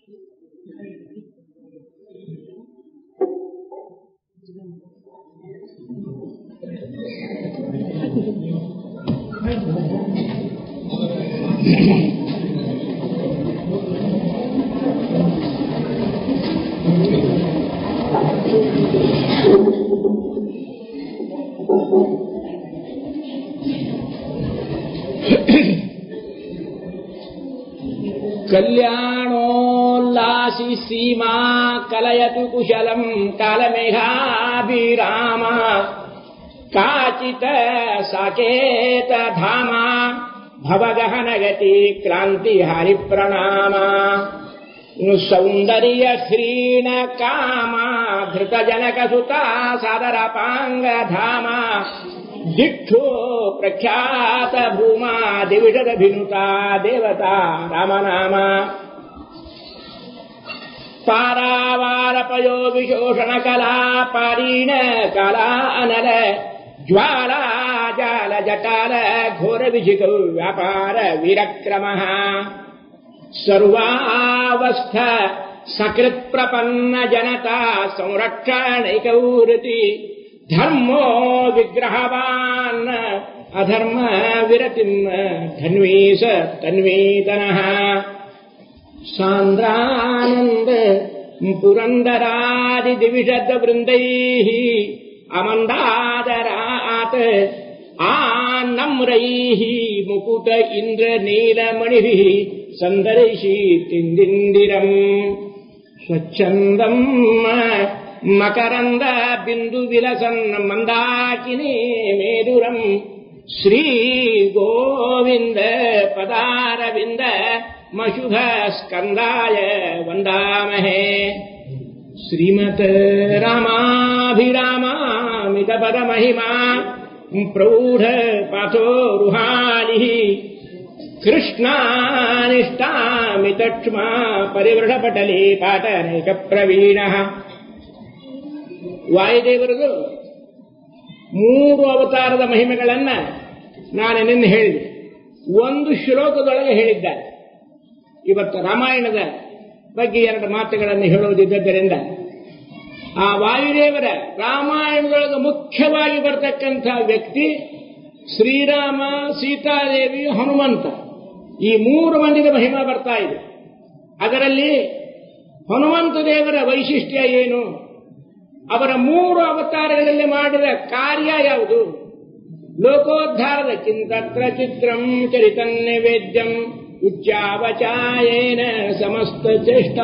कल्याणोल्लासि सीमा कलयतु कुशलम् कालमेघाभिराम काचित् साकेत धामा भवगहनगति क्रान्तिहरिप्रणामा सौन्दर्य ह्रीण कामा धृतजनकसुता सादरपाङ्गधामा दिक्षु प्रख्यात भूमा दिविषदभिनुता देवता रामनाम पारावारपयो विशोषण कला पारीण कला अनल ज्वाला जाल जटाल घोर विजिगौ व्यापार विरक्रमः सर्वावस्थ सकृत्प्रपन्न जनता संरक्षणैकौरति धर्मो विग्रहवान् अधर्म विरतिम् धन्वी स तन्वीतनः सान्द्रानन्द पुरन्दरादिदिविषद्वृन्दैः अमन्दादरात् आनम्रैः मुकुट इन्द्रनीलमणिभिः सन्दरैः तिन्दिन्दिरम् स्वच्छन्दम् मकरन्द बिन्दुविलसन् मन्दाकिनी मेदुरम् श्रीगोविन्द पदारविन्द मशुभ स्कन्दाय वन्दामहे श्रीमत् रामाभिरामामितपदमहिमा प्रौढ पाथोरुहालिः कृष्णानिष्टामितक्ष्मा ಪರಿವೃಢಪಟಲಿ ಪಾಠನೇಕ ಪ್ರವೀಣ ವಾಯುದೇವರದು ಮೂರು ಅವತಾರದ ಮಹಿಮೆಗಳನ್ನ ನಾನು ನಿನ್ನೆ ಹೇಳಿದೆ ಒಂದು ಶ್ಲೋಕದೊಳಗೆ ಹೇಳಿದ್ದಾರೆ ಇವತ್ತು ರಾಮಾಯಣದ ಬಗ್ಗೆ ಎರಡು ಮಾತುಗಳನ್ನು ಹೇಳುವುದಿದ್ದರಿಂದ ಆ ವಾಯುದೇವರ ರಾಮಾಯಣದೊಳಗೆ ಮುಖ್ಯವಾಗಿ ಬರ್ತಕ್ಕಂಥ ವ್ಯಕ್ತಿ ಶ್ರೀರಾಮ ಸೀತಾದೇವಿ ಹನುಮಂತ ಈ ಮೂರು ಮಂದಿದ ಮಹಿಮಾ ಬರ್ತಾ ಇದೆ ಅದರಲ್ಲಿ ಹನುಮಂತ ದೇವರ ವೈಶಿಷ್ಟ್ಯ ಏನು ಅವರ ಮೂರು ಅವತಾರಗಳಲ್ಲಿ ಮಾಡಿದ ಕಾರ್ಯ ಯಾವುದು ಲೋಕೋದ್ಧಾರದ ಚಿಂತತ್ರ ಚಿತ್ರಂ ಚರಿತನ್ಯವೇದ್ಯಂ ಉಚ್ಚಾವಚಾಯೇನ ಸಮಸ್ತ ಚೇಷ್ಟಾ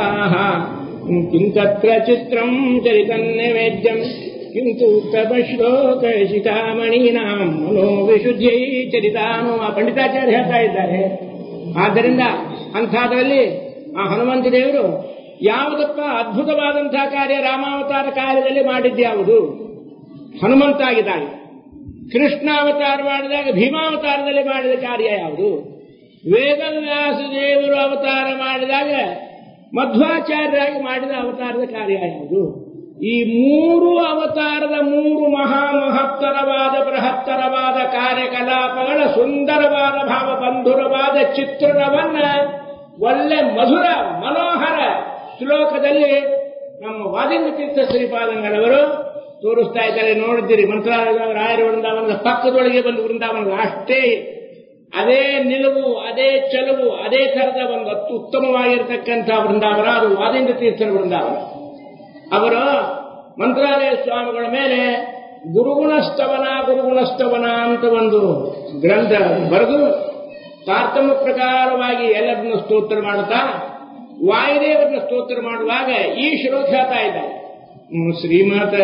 ಕಿಂತತ್ರ ಚಿತ್ರಂ ಚರಿತನ್ಯವೇದ್ಯಂ ಕಿಂತು ತಪ ಶ್ಲೋಕ ಶಿಖಾಮಣೀನಾಂ ಮನೋವಿಶುದ್ಧೈ ಚರಿತಾನು ಆ ಪಂಡಿತಾಚಾರ್ಯ ಹೇಳ್ತಾ ಇದ್ದಾರೆ ಆದ್ದರಿಂದ ಅಂಥದ್ರಲ್ಲಿ ಆ ಹನುಮಂತ ದೇವರು ಯಾವುದಪ್ಪ ಅದ್ಭುತವಾದಂತಹ ಕಾರ್ಯ ರಾಮಾವತಾರ ಕಾರ್ಯದಲ್ಲಿ ಮಾಡಿದ್ಯಾವುದು ಹನುಮಂತ ಆಗಿದ್ದಾಗ ಕೃಷ್ಣಾವತಾರ ಮಾಡಿದಾಗ ಭೀಮಾವತಾರದಲ್ಲಿ ಮಾಡಿದ ಕಾರ್ಯ ಯಾವುದು ವೇದವ್ಯಾಸ ದೇವರು ಅವತಾರ ಮಾಡಿದಾಗ ಮಧ್ವಾಚಾರ್ಯರಾಗಿ ಮಾಡಿದ ಅವತಾರದ ಕಾರ್ಯ ಯಾವುದು ಈ ಮೂರು ಅವತಾರದ ಮೂರು ಮಹಾ ಮಹತ್ತರವಾದ ಬೃಹತ್ತರವಾದ ಕಾರ್ಯಕಲಾಪಗಳ ಸುಂದರವಾದ ಭಾವಬಂಧುರವಾದ ಚಿತ್ರಣವನ್ನ ಒಳ್ಳೆ ಮಧುರ ಮನೋಹರ ಶ್ಲೋಕದಲ್ಲಿ ನಮ್ಮ ವಾದಿಂದ್ರ ತೀರ್ಥ ಶ್ರೀಪಾದಂಗಳವರು ತೋರಿಸ್ತಾ ಇದ್ದಾರೆ ನೋಡಿದ್ದೀರಿ ಮಂತ್ರಾಲಯದ ರಾಯರ ವೃಂದಾವನದ ಪಕ್ಕದೊಳಗೆ ಬಂದು ವೃಂದಾವನದ ಅಷ್ಟೇ ಅದೇ ನಿಲುವು ಅದೇ ಚಲುವು ಅದೇ ಥರದ ಒಂದು ಅತ್ತು ಉತ್ತಮವಾಗಿರತಕ್ಕಂಥ ವೃಂದಾವನ ಅದು ವಾದಿಂದ್ರ ತೀರ್ಥರ ವೃಂದಾವನ ಅವರು ಮಂತ್ರಾಲಯ ಸ್ವಾಮಿಗಳ ಮೇಲೆ ಗುರುಗುಣಸ್ತವನ ಗುರುಗುಣಸ್ತವನ ಅಂತ ಒಂದು ಗ್ರಂಥ ಬರೆದು ತಾರತಮ್ಯ ಪ್ರಕಾರವಾಗಿ ಎಲ್ಲರನ್ನು ಸ್ತೋತ್ರ ಮಾಡುತ್ತಾ ವಾಯುದೇವರನ್ನ ಸ್ತೋತ್ರ ಮಾಡುವಾಗ ಈ ಶ್ಲೋಕ ಹೇಳ್ತಾ ಇದ್ದಾರೆ ಶ್ರೀಮತ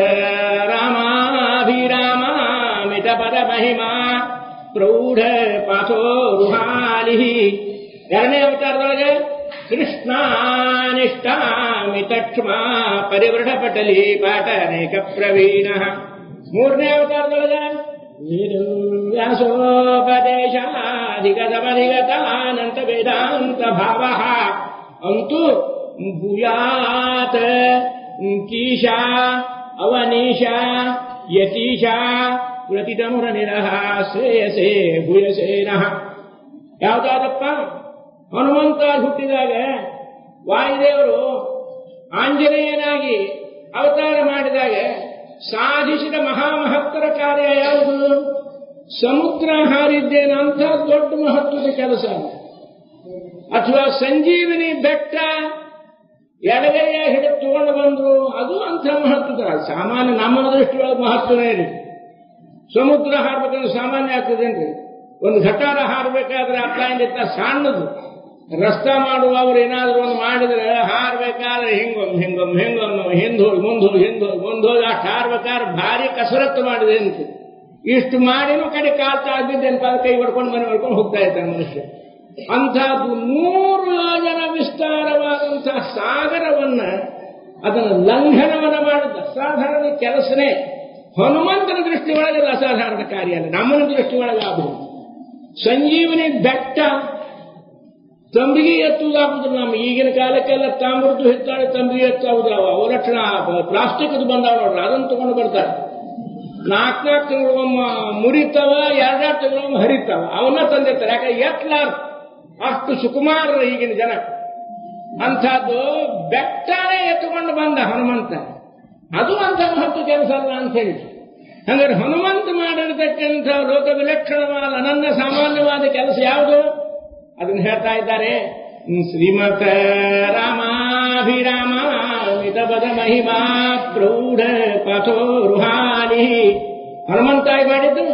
ರಾಮಾಭಿರಾಮ ಮಿತ ಪದ ಮಹಿಮಾ ಪ್ರೌಢ ಪಾಥೋ ರುಹಾಲಿ ಎರಡನೇ ಅವತಾರದೊಳಗೆ ಕೃಷ್ಣಾನಿಷ್ಟಾಮಿತಕ್ಷ್ಮಾ ಪರಿವೃಢ ಪಟಲಿ ಪಾಠ ಅನೇಕ ಪ್ರವೀಣ ಮೂರನೇ ಅವತಾರದೊಳಗೆ ವ್ಯಾಸೋಪದೇಶಾಧಿಗತಮಧಿಗತಾನಂತ ವೇದಾಂತ ಭಾವ ಅಂತೂ ಭೂಯಾತ್ ಕೀಶಾ ಅವನೀಶ ಯತೀಶ ಪ್ರತಿತಮುರ ನಿರಹ ಶ್ರೇಯಸೇ ಭೂಯಸೇನಃ ಯಾವುದಾದಪ್ಪ ಹನುಮಂತ ಹುಟ್ಟಿದಾಗ ವಾಯುದೇವರು ಆಂಜನೇಯನಾಗಿ ಅವತಾರ ಮಾಡಿದಾಗ ಸಾಧಿಸಿದ ಮಹಾಮಹತ್ತರ ಕಾರ್ಯ ಯಾವುದು ಸಮುದ್ರ ಹಾರಿದ್ದೇನೆ ಅಂತ ದೊಡ್ಡ ಮಹತ್ವದ ಕೆಲಸ ಅಥವಾ ಸಂಜೀವಿನಿ ಬೆಟ್ಟ ಎಡಗೈಯ ಹಿಡಿದು ತಗೊಂಡು ಬಂದ್ರು ಅದು ಅಂಥ ಮಹತ್ವದ ಸಾಮಾನ್ಯ ನಮ್ಮ ದೃಷ್ಟಿಯೊಳಗೆ ಮಹತ್ವನೇ ಇದೆ ಸಮುದ್ರ ಹಾರ್ಬೇಕಂದ್ರೆ ಸಾಮಾನ್ಯ ಆಗ್ತದೇನ್ರಿ ಒಂದು ಘಟಾರ ಹಾರಬೇಕಾದ್ರೆ ಅಪ್ಲಾಯಿಂದ ಸಣ್ಣದು ರಸ್ತಾ ಮಾಡುವವರು ಏನಾದರೂ ಒಂದು ಮಾಡಿದ್ರೆ ಹಾರಬೇಕಾದ್ರೆ ಹಿಂಗೊಮ್ಮೆ ಹಿಂಗೊಮ್ಮೆ ಹಿಂಗೊಮ್ಮೆ ಹಿಂದೋಗಿ ಮುಂದೋಗಿ ಹಿಂದೋಗಿ ಮುಂದೋಗಿ ಅಷ್ಟು ಹಾರ್ಬೇಕಾದ್ರೆ ಭಾರಿ ಕಸರತ್ತು ಮಾಡಿದೆ ಅಂತ ಇಷ್ಟು ಮಾಡಿನೂ ಕಡೆ ಕಾಲ್ ತಾಗ್ದಿದ್ದೇನಪ್ಪ ಕೈ ಹೊಡ್ಕೊಂಡು ಮನೆ ಹೊಡ್ಕೊಂಡು ಹೋಗ್ತಾ ಇದ್ದಾನೆ ಮನುಷ್ಯ ಅಂಥದ್ದು ನೂರು ಯೋಜನ ವಿಸ್ತಾರವಾದಂತಹ ಸಾಗರವನ್ನ ಅದನ್ನು ಲಂಘನವನ್ನ ಮಾಡಿದ ಅಸಾಧಾರಣ ಕೆಲಸನೇ ಹನುಮಂತನ ದೃಷ್ಟಿ ಒಳಗೆ ಅದು ಅಸಾಧಾರಣ ಕಾರ್ಯ ಅಲ್ಲ ನಮ್ಮನ ದೃಷ್ಟಿ ಒಳಗೆ ಆಗಬಹುದು ಸಂಜೀವನಿ ಬೆಟ್ಟ ತಂಬಿಗೆ ಎತ್ತುವುದಾಗುದಿಲ್ಲ ನಮ್ಮ ಈಗಿನ ಕಾಲಕ್ಕೆಲ್ಲ ತಾಮ್ರದ್ದು ಹೆಚ್ಚಾಳೆ ತಂಬಿಗೆ ಎತ್ತಾಗುದಿಲ್ಲ ಅವ ಲಕ್ಷಣ ಪ್ಲಾಸ್ಟಿಕ್ ಬಂದಾವ ನೋಡ್ರಿ ಅದನ್ನು ತಗೊಂಡು ಬರ್ತಾರೆ ನಾಲ್ಕು ನಾಲ್ಕು ತಿಂಗಳಿಗೊಮ್ಮ ಮುರಿತಾವ ಎರಡೆರಡು ತಿಂಗಳಿಗೊಮ್ಮ ಹರಿತಾವ ಅವನ್ನ ತಂದಿರ್ತಾರೆ ಯಾಕಂದ್ರೆ ಎತ್ತಲಾರ ಅಷ್ಟು ಸುಕುಮಾರರು ಈಗಿನ ಜನ ಅಂಥದ್ದು ಬೆಟ್ಟನೇ ಎತ್ತುಕೊಂಡು ಬಂದ ಹನುಮಂತ ಅದು ಅಂತ ಮಹತ್ವ ಕೆಲಸ ಅಲ್ಲ ಅಂತ ಹೇಳಿ ಹಂಗಾರೆ ಹನುಮಂತ ಮಾಡಿರತಕ್ಕಂಥ ಲೋಕ ವಿಲಕ್ಷಣವಾದ ಅನನ್ಯ ಸಾಮಾನ್ಯವಾದ ಕೆಲಸ ಯಾವುದು ಅದನ್ನು ಹೇಳ್ತಾ ಇದ್ದಾರೆ ಶ್ರೀಮತ ರಾಮಾಭಿರಾಮ ಮಿತಪದ ಮಹಿಮಾ ಪ್ರೌಢ ಪಥೋ ರುಹಾನಿ ಹನುಮಂತಾಗಿ ಮಾಡಿದ್ದು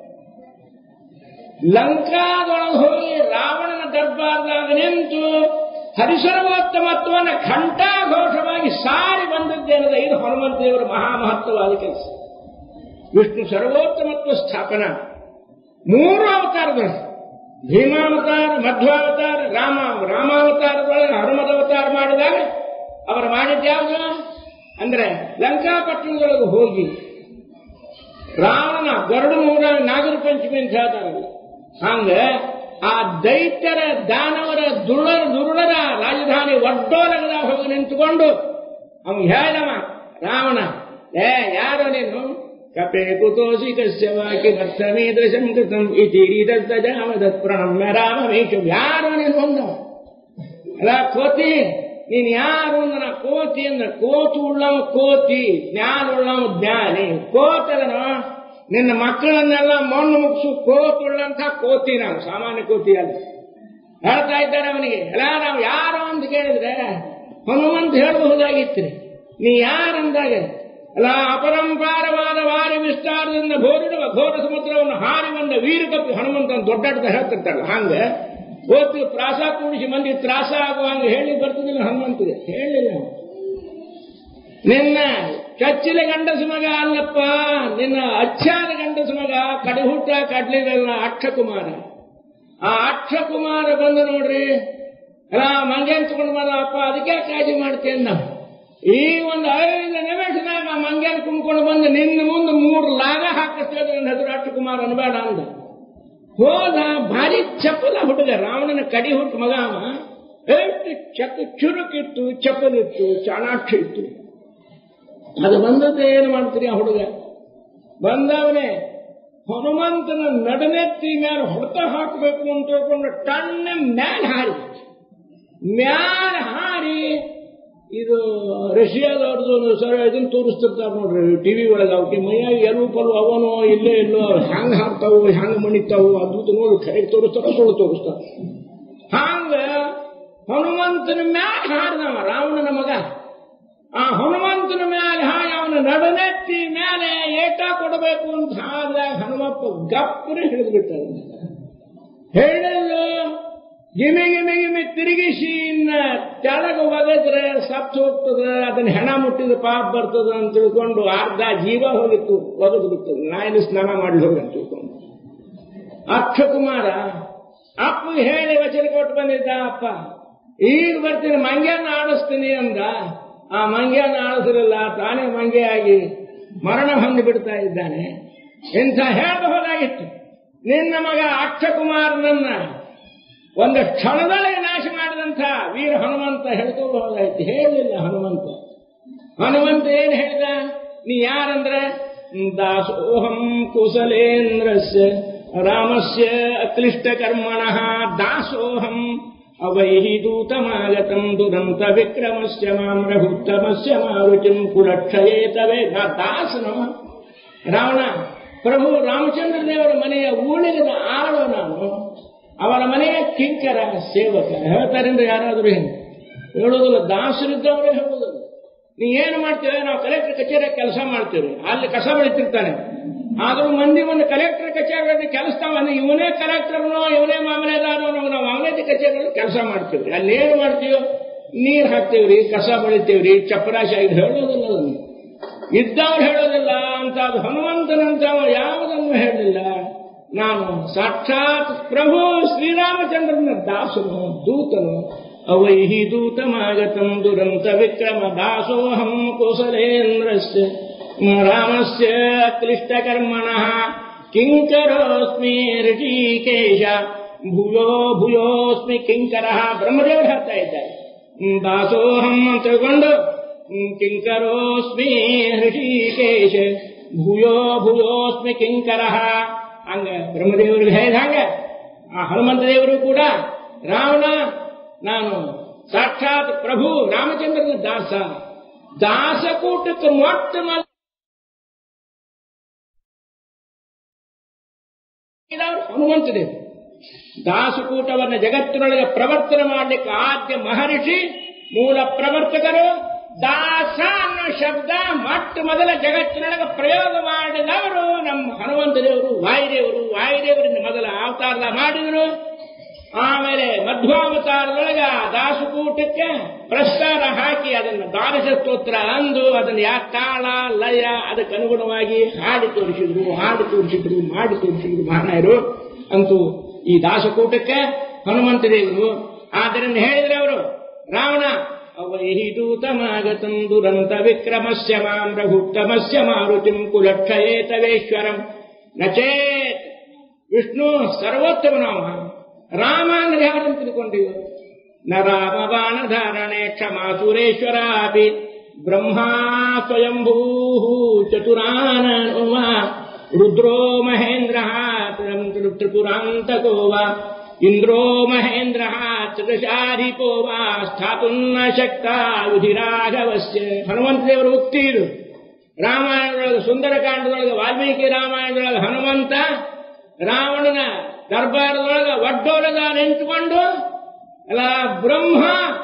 ಲಂಕಾದೊಳಗೆ ಹೋಗಿ ರಾವಣನ ದರ್ಬಾರ್ದಾಗ ನಿಂತು ಹರಿಸರ್ವೋತ್ತಮತ್ವವನ್ನು ಘಂಟಾಘೋಷವಾಗಿ ಸಾರಿ ಬಂದದ್ದೇನದ ಇದು ಹನುಮಂತ ದೇವರ ಮಹಾಮಹತ್ವವಾದ ಕೆಲಸ ವಿಷ್ಣು ಸರ್ವೋತ್ತಮತ್ವ ಸ್ಥಾಪನ ಮೂರು ಅವತಾರಗಳು ಭೀಮಾವತಾರ ಮಧ್ವಾವತಾರ ರಾಮ ರಾಮಾವತಾರದೊಳಗೆ ಹನುಮದ ಅವತಾರ ಮಾಡಿದಾಗ ಅವರು ಮಾಡಿದ್ದು ಯಾವುದು ಅಂದ್ರೆ ಲಂಕಾಪಟ್ಟಣದೊಳಗೆ ಹೋಗಿ ರಾವಣನ ಗರುಡ ಮೂರ ನಾಗರ ಪಂಚಮಿ ಅಂತ ಹೇಳ್ತಾರಲ್ಲ ಹಂಗ ಆ ದೈತ್ಯರ ದಾನವರ ದುರುಳರ ದುರುಳರ ರಾಜಧಾನಿ ಒಡ್ಡೋಲಗದ ಹೋಗಿ ನಿಂತುಕೊಂಡು ಅವನು ಹೇಳವ ರಾವಣ ಏ ಯಾರೋ ನೀನು ಕಪೆ ಕುತೋಸಿ ಕಶ್ಯವಾಕಿ ದರ್ಶಮೀದೃಶಂ ಕೃತಂ ಇತಿ ಜಾಮದತ್ ಪ್ರಣಮ್ಯ ರಾಮ ಮೇಷು ಯಾರೋ ನೀನು ಒಂದು ಅಲ್ಲ ಕೋತಿ ನೀನ್ ಯಾರು ಅಂದ್ರ ಕೋತಿ ಅಂದ್ರ ಕೋತು ಉಳ್ಳವ ಕೋತಿ ಜ್ಞಾನ ಉಳ್ಳವ ಜ್ಞಾನಿ ಕೋತದನೋ ನಿನ್ನ ಮಕ್ಕಳನ್ನೆಲ್ಲ ಮಣ್ಣು ಮುಗಿಸು ಕೋತುಳ್ಳಂತ ಕೋತಿ ನಾವು ಸಾಮಾನ್ಯ ಕೋತಿ ಅಲ್ಲ ಹೇಳ್ತಾ ಇದ್ದಾರೆ ಅವನಿಗೆ ಅಲ್ಲ ನಾವು ಯಾರು ಅಂತ ಕೇಳಿದ್ರೆ ಹನುಮಂತ ಹೇಳಬಹುದಾಗಿತ್ರಿ ನೀ ಯಾರಂದಾಗ ಅಲ್ಲ ಅಪರಂಪಾರವಾದ ವಾರಿ ವಿಸ್ತಾರದಿಂದ ಘೋರಿಡುವ ಘೋರ ಸಮುದ್ರವನ್ನು ಹಾರಿ ಬಂದ ವೀರಕಪ್ಪಿ ಹನುಮಂತನ ದೊಡ್ಡಡ್ಡ ಹೇಳ್ತಿರ್ತಾರಲ್ಲ ಹಂಗ ಓದ್ತಿ ಪ್ರಾಸ ಕೂಡಿಸಿ ಮಂದಿ ತ್ರಾಸ ಆಗುವಂಗ ಹೇಳಿ ಬರ್ತಿದ್ದಿಲ್ಲ ಹನುಮಂತಿಗೆ ಹೇಳಿಲ್ಲ ನಿನ್ನ ಚಚ್ಚಿಲ ಗಂಡಸ ಮಗ ಅಲ್ಲಪ್ಪ ನಿನ್ನ ಅಚ್ಚಾದ ಗಂಡಸ ಮಗ ಕಡಿಹುಟ್ಟ ಕಡ್ಲಿರಲ್ಲ ಅಕ್ಷಕುಮಾರ ಆ ಅಕ್ಷಕುಮಾರ ಬಂದು ನೋಡ್ರಿ ಅಲ್ಲ ಮಂಗೇನ್ ತಗೊಂಡು ಬಂದ ಅಪ್ಪ ಅದಕ್ಕೆ ಕಾಳಜಿ ಮಾಡ್ತೇನೆ ನಾವು ಈ ಒಂದು ಐದು ನಿಮಿಷದಾಗ ಆ ಮಂಗೇನ್ ಕುಂಬ್ಕೊಂಡು ಬಂದು ನಿನ್ನ ಮುಂದೆ ಮೂರು ಲಾಗ ಹಾಕಿಸ್ತೇವೆ ನನ್ನ ಹೆಸರು ಅಕ್ಷಕುಮಾರ್ ಅನ್ಬೇಡ ಅಂದ ಹೋದ ಭಾರಿ ಚಪಲ ಹುಡುಗ ರಾವಣನ ಕಡಿ ಹುಟ್ಟು ಮಗ ಅವ ಎಷ್ಟು ಚಕ್ ಚುರುಕಿತ್ತು ಚಪಲಿತ್ತು ಚಾಣಾಕ್ಷ ಇತ್ತು ಅದು ಬಂದದ್ದು ಏನು ಮಾಡ್ತೀರಿ ಆ ಹುಡುಗ ಬಂದವನೇ ಹನುಮಂತನ ನಡನೆತ್ತಿ ಮೇಲೆ ಹೊಡೆತ ಹಾಕಬೇಕು ಅಂತ ತಿಳ್ಕೊಂಡು ಟಣ್ಣ ಮ್ಯಾಲ ಹಾರಿ ಮ್ಯಾಲ ಹಾರಿ ಇದು ರಷ್ಯಾದವ್ರದ್ದು ಸರ್ ಇದನ್ನ ತೋರಿಸ್ತಿರ್ತಾರೆ ನೋಡ್ರಿ ಟಿವಿ ಒಳಗೆ ಅವಕ್ಕೆ ಮೈಯಾಗ ಎಲ್ಲೂ ಪಲ್ಲು ಅವನು ಇಲ್ಲೇ ಇಲ್ಲೋ ಹ್ಯಾಂಗ ಹಾಕ್ತಾವು ಹ್ಯಾಂಗ ಮಣಿತಾವು ಅದ್ಭುತ ನೋಡಿ ಕೈ ತೋರಿಸ್ತಾರ ಸುಳ್ಳು ತೋರಿಸ್ತಾರ ಹಾಂಗ ಹನುಮಂತನ ಮ್ಯಾಲ ಹಾರಿದವ ರಾವಣನ ಮಗ ಆ ಹನುಮಂತನ ಮ್ಯಾಲೆ ಹಾಯ್ ಅವನ ನಡನೆತ್ತಿ ಮೇಲೆ ಏಟ ಕೊಡಬೇಕು ಅಂತ ಆದಾಗ ಹನುಮಪ್ಪ ಗಪ್ಪನೆ ಹಿಡಿದು ಬಿಟ್ಟ ಹೇಳಲು ಗಿಮಿ ಗಿಮಿ ಗಿಮಿ ತಿರುಗಿಸಿ ಇನ್ನ ತೆಳಗ ಒಗದ್ರೆ ಸತ್ತು ಹೋಗ್ತದೆ ಅದನ್ನ ಹೆಣ ಮುಟ್ಟಿದ ಪಾಪ ಬರ್ತದ ಅಂತ ತಿಳ್ಕೊಂಡು ಅರ್ಧ ಜೀವ ಹೋಗಿತ್ತು ಒಗದು ಬಿಟ್ಟದು ನಾಯಿನ ಸ್ನಾನ ಮಾಡಿ ಹೋಗಿ ಅಂತ ತಿಳ್ಕೊಂಡು ಅಕ್ಷಕುಮಾರ ಅಪ್ಪ ಹೇಳಿ ವಚನ ಕೊಟ್ಟು ಬಂದಿದ್ದ ಅಪ್ಪ ಈಗ ಬರ್ತೀನಿ ಮಂಗ್ಯನ ಆಡಿಸ್ತೀನಿ ಅಂದ ಆ ಮಂಗ್ಯನ ಆಡಿಸಿರಲ್ಲ ತಾನೇ ಮಂಗೆಯಾಗಿ ಮರಣ ಹೊಂದಿ ಬಿಡ್ತಾ ಇದ್ದಾನೆ ಇಂಥ ಹೇಳಬಹುದಾಗಿತ್ತು ನಿನ್ನ ಮಗ ಅಕ್ಷಕುಮಾರನನ್ನ ಒಂದು ಕ್ಷಣದೊಳಗೆ ನಾಶ ಮಾಡಿದಂಥ ವೀರ ಹನುಮಂತ ಹೇಳ್ಕೋಬಹುದಾಯ್ತು ಹೇಳಲಿಲ್ಲ ಹನುಮಂತ ಹನುಮಂತ ಏನ್ ಹೇಳಿದ ನೀ ಯಾರಂದ್ರೆ ದಾಸೋಹಂ ಕುಶಲೇಂದ್ರಸ್ಯ ರಾಮಸ್ಯ ಅಕ್ಲಿಷ್ಟ ಕರ್ಮಣ ದಾಸೋಹಂ ಅವೈಹಿ ದೂತಮಾಗತಂ ದುರಂತ ವಿಕ್ರಮಸ್ಯ ಮಾಂ ರಹುತ್ತಮಸ್ಯ ಮಾರುತಿಂ ಕುಲಕ್ಷಯೇತವೇ ದಾಸನು ರಾವಣ ಪ್ರಭು ರಾಮಚಂದ್ರ ದೇವರ ಮನೆಯ ಊಳಿಗದ ಆಳು ನಾನು ಅವರ ಮನೆಯ ಕಿಂಕರ ಸೇವಕ ಹೇಳ್ತಾರಿಂದ ಯಾರಾದರೂ ಏನು ಹೇಳೋದಿಲ್ಲ ದಾಸರಿದ್ದವರೇ ಹೇಳೋದಿಲ್ಲ ನೀ ಏನು ಮಾಡ್ತೀವಿ ನಾವು ಕಲೆಕ್ಟರ್ ಕಚೇರಿಯಾಗ ಕೆಲಸ ಮಾಡ್ತೀವಿ ಅಲ್ಲಿ ಕಸ ಬೆಳಿತಿರ್ತಾನೆ ಆದ್ರೂ ಮಂದಿ ಒಂದು ಕಲೆಕ್ಟರ್ ಕಚೇರಿಯಲ್ಲಿ ಕೆಲಸದವನು ಇವನೇ ಕಲೆಕ್ಟರ್ನೋ ಇವನೇ ಮಾಮಲೆದಾರನೋ ನಾವು ಮಾಮಲೇದಿ ಕಚೇರಿಯಲ್ಲಿ ಕೆಲಸ ಮಾಡ್ತೀವ್ರಿ ಅಲ್ಲಿ ಏನು ಮಾಡ್ತೀವೋ ನೀರ್ ಹಾಕ್ತೀವ್ರಿ ಕಸ ಬೆಳಿತೀವ್ರಿ ಚಪ್ಪರಾಶಿ ಆಗಿ ಹೇಳೋದಿಲ್ಲ ಅದನ್ನು ಇದ್ದವ್ರು ಹೇಳೋದಿಲ್ಲ ಅಂತ ಅದು ಹನುಮಂತನಂತವ ಯಾವುದನ್ನು ಹೇಳಲಿಲ್ಲ ನಾನು ಸಾಕ್ಷಾತ್ ಪ್ರಭು ಶ್ರೀರಾಮಚಂದ್ರನ ದಾಸನು ದೂತನು ಅವೈಹಿ ದೂತಮಾಗತಂ ದುರಂತ ವಿಕ್ರಮ ದಾಸೋಹಂ ಕುಶಲೇಂದ್ರಸ್ಯ ರಾಮಸ್ಯ ಕ್ಲಿಷ್ಟಕರ್ಮಣಃ ಕಿಂಕರೋಸ್ಮಿ ಋಷಿಕೇಶ ಭೂಯೋ ಭೂಯೋಸ್ಮಿ ಕಿಂಕರಃ ಬ್ರಹ್ಮದೇವರು ಹೇಳ್ತಾ ಇದ್ದಾರೆ ದಾಸೋಹಂ ಅಂತ ತಿಳ್ಕೊಂಡು ಕಿಂಕರೋಸ್ಮಿ ಋಷಿಕೇಶ ಭೂಯೋ ಭೂಯೋಸ್ಮಿ ಕಿಂಕರಃ ಹಂಗ ಬ್ರಹ್ಮದೇವರಿಗೆ ಹೇಳಿದ ಹಂಗ ಆ ಹನುಮಂತ ದೇವರು ಕೂಡ ರಾವಣ ನಾನು ಸಾಕ್ಷಾತ್ ಪ್ರಭು ರಾಮಚಂದ್ರನ ದಾಸ ದಾಸಕೂಟಕ್ಕೆ ಮೊಟ್ಟ ಮೊದಲು ಹನುಮಂತ ದೇವರು ದಾಸಕೂಟವನ್ನ ಜಗತ್ತಿನೊಳಗೆ ಪ್ರವರ್ತನೆ ಮಾಡಲಿಕ್ಕೆ ಆದ್ಯ ಮಹರ್ಷಿ ಮೂಲ ಪ್ರವರ್ತಕರು ದಾಸ ಅನ್ನೋ ಶಬ್ದ ಮೊಟ್ಟ ಮೊದಲ ಜಗತ್ತಿನೊಳಗೆ ಪ್ರಯೋಗ ಮಾಡಿದವರು ನಮ್ಮ ಹನುಮಂತ ದೇವರು ವಾಯುದೇವರು ವಾಯುದೇವರಿಂದ ಮೊದಲ ಅವತಾರದ ಮಾಡಿದರು ಆಮೇಲೆ ಮಧ್ವಾವತಾರದೊಳಗ ದಾಸಕೂಟಕ್ಕೆ ಪ್ರಸ್ತಾರ ಹಾಕಿ ಅದನ್ನು ದ್ವಾದಶ ಸ್ತೋತ್ರ ಅಂದು ಅದನ್ನು ಯಾ ತಾಳ ಲಯ ಅದಕ್ಕೆ ಅನುಗುಣವಾಗಿ ಹಾಡಿ ತೋರಿಸಿದ್ರು ಹಾಡಿ ತೋರಿಸಿದ್ರು ಮಾಡಿ ತೋರಿಸಿದ್ರು ಮಹಾನಾಯರು ಅಂತೂ ಈ ದಾಸಕೂಟಕ್ಕೆ ಹನುಮಂತ ದೇವರು ಆದ್ದರಿಂದ ಹೇಳಿದ್ರೆ ಅವರು ರಾವಣ ಅವೈಹಿ ದೂತಮಾಗತಂ ದುರಂತ ವಿಕ್ರಮಸ್ಯ ಮಾಂ ರಘುತ್ತಮಸ್ಯ ಮಾರುತಿಂ ಕುಲಕ್ಷಯೇತವೇಶ್ವರಂ ನಚೇತ್ ವಿಷ್ಣು ಸರ್ವೋತ್ತಮನಾಮ ರಾಮ ಅಂದ್ರೆ ಯಾರನ್ನು ತಿಳ್ಕೊಂಡಿವ ನ ರಾಮ ಬಾಣಧಾರಣೆ ಕ್ಷಮಾ ಸುರೇಶ್ವರಾಪಿ ಬ್ರಹ್ಮ ಸ್ವಯಂಭೂ ಚತುರಾನನುಮ ರುದ್ರೋ ಮಹೇಂದ್ರ ತ್ರಿಪುರಾಂತಕೋ ವಾ ಇಂದ್ರೋ ಮಹೇಂದ್ರ ಚತುಶಾಧಿಪೋ ವಾ ಸ್ಥಾತುನ್ನ ಶಕ್ತ ಯುಧಿರಾಘವಸ್ಯ ಹನುಮಂತ ದೇವರ ಉಕ್ತಿ ಇದು ರಾಮಾಯಣದೊಳಗೆ ಸುಂದರಕಾಂಡದೊಳಗೆ ವಾಲ್ಮೀಕಿ ರಾಮಾಯಣದೊಳಗೆ ಹನುಮಂತ ರಾವಣನ ದರ್ಬಾರದೊಳಗೆ ಒಡ್ಡೋಲದ ನಿಂತುಕೊಂಡು ಅಲ್ಲ ಬ್ರಹ್ಮ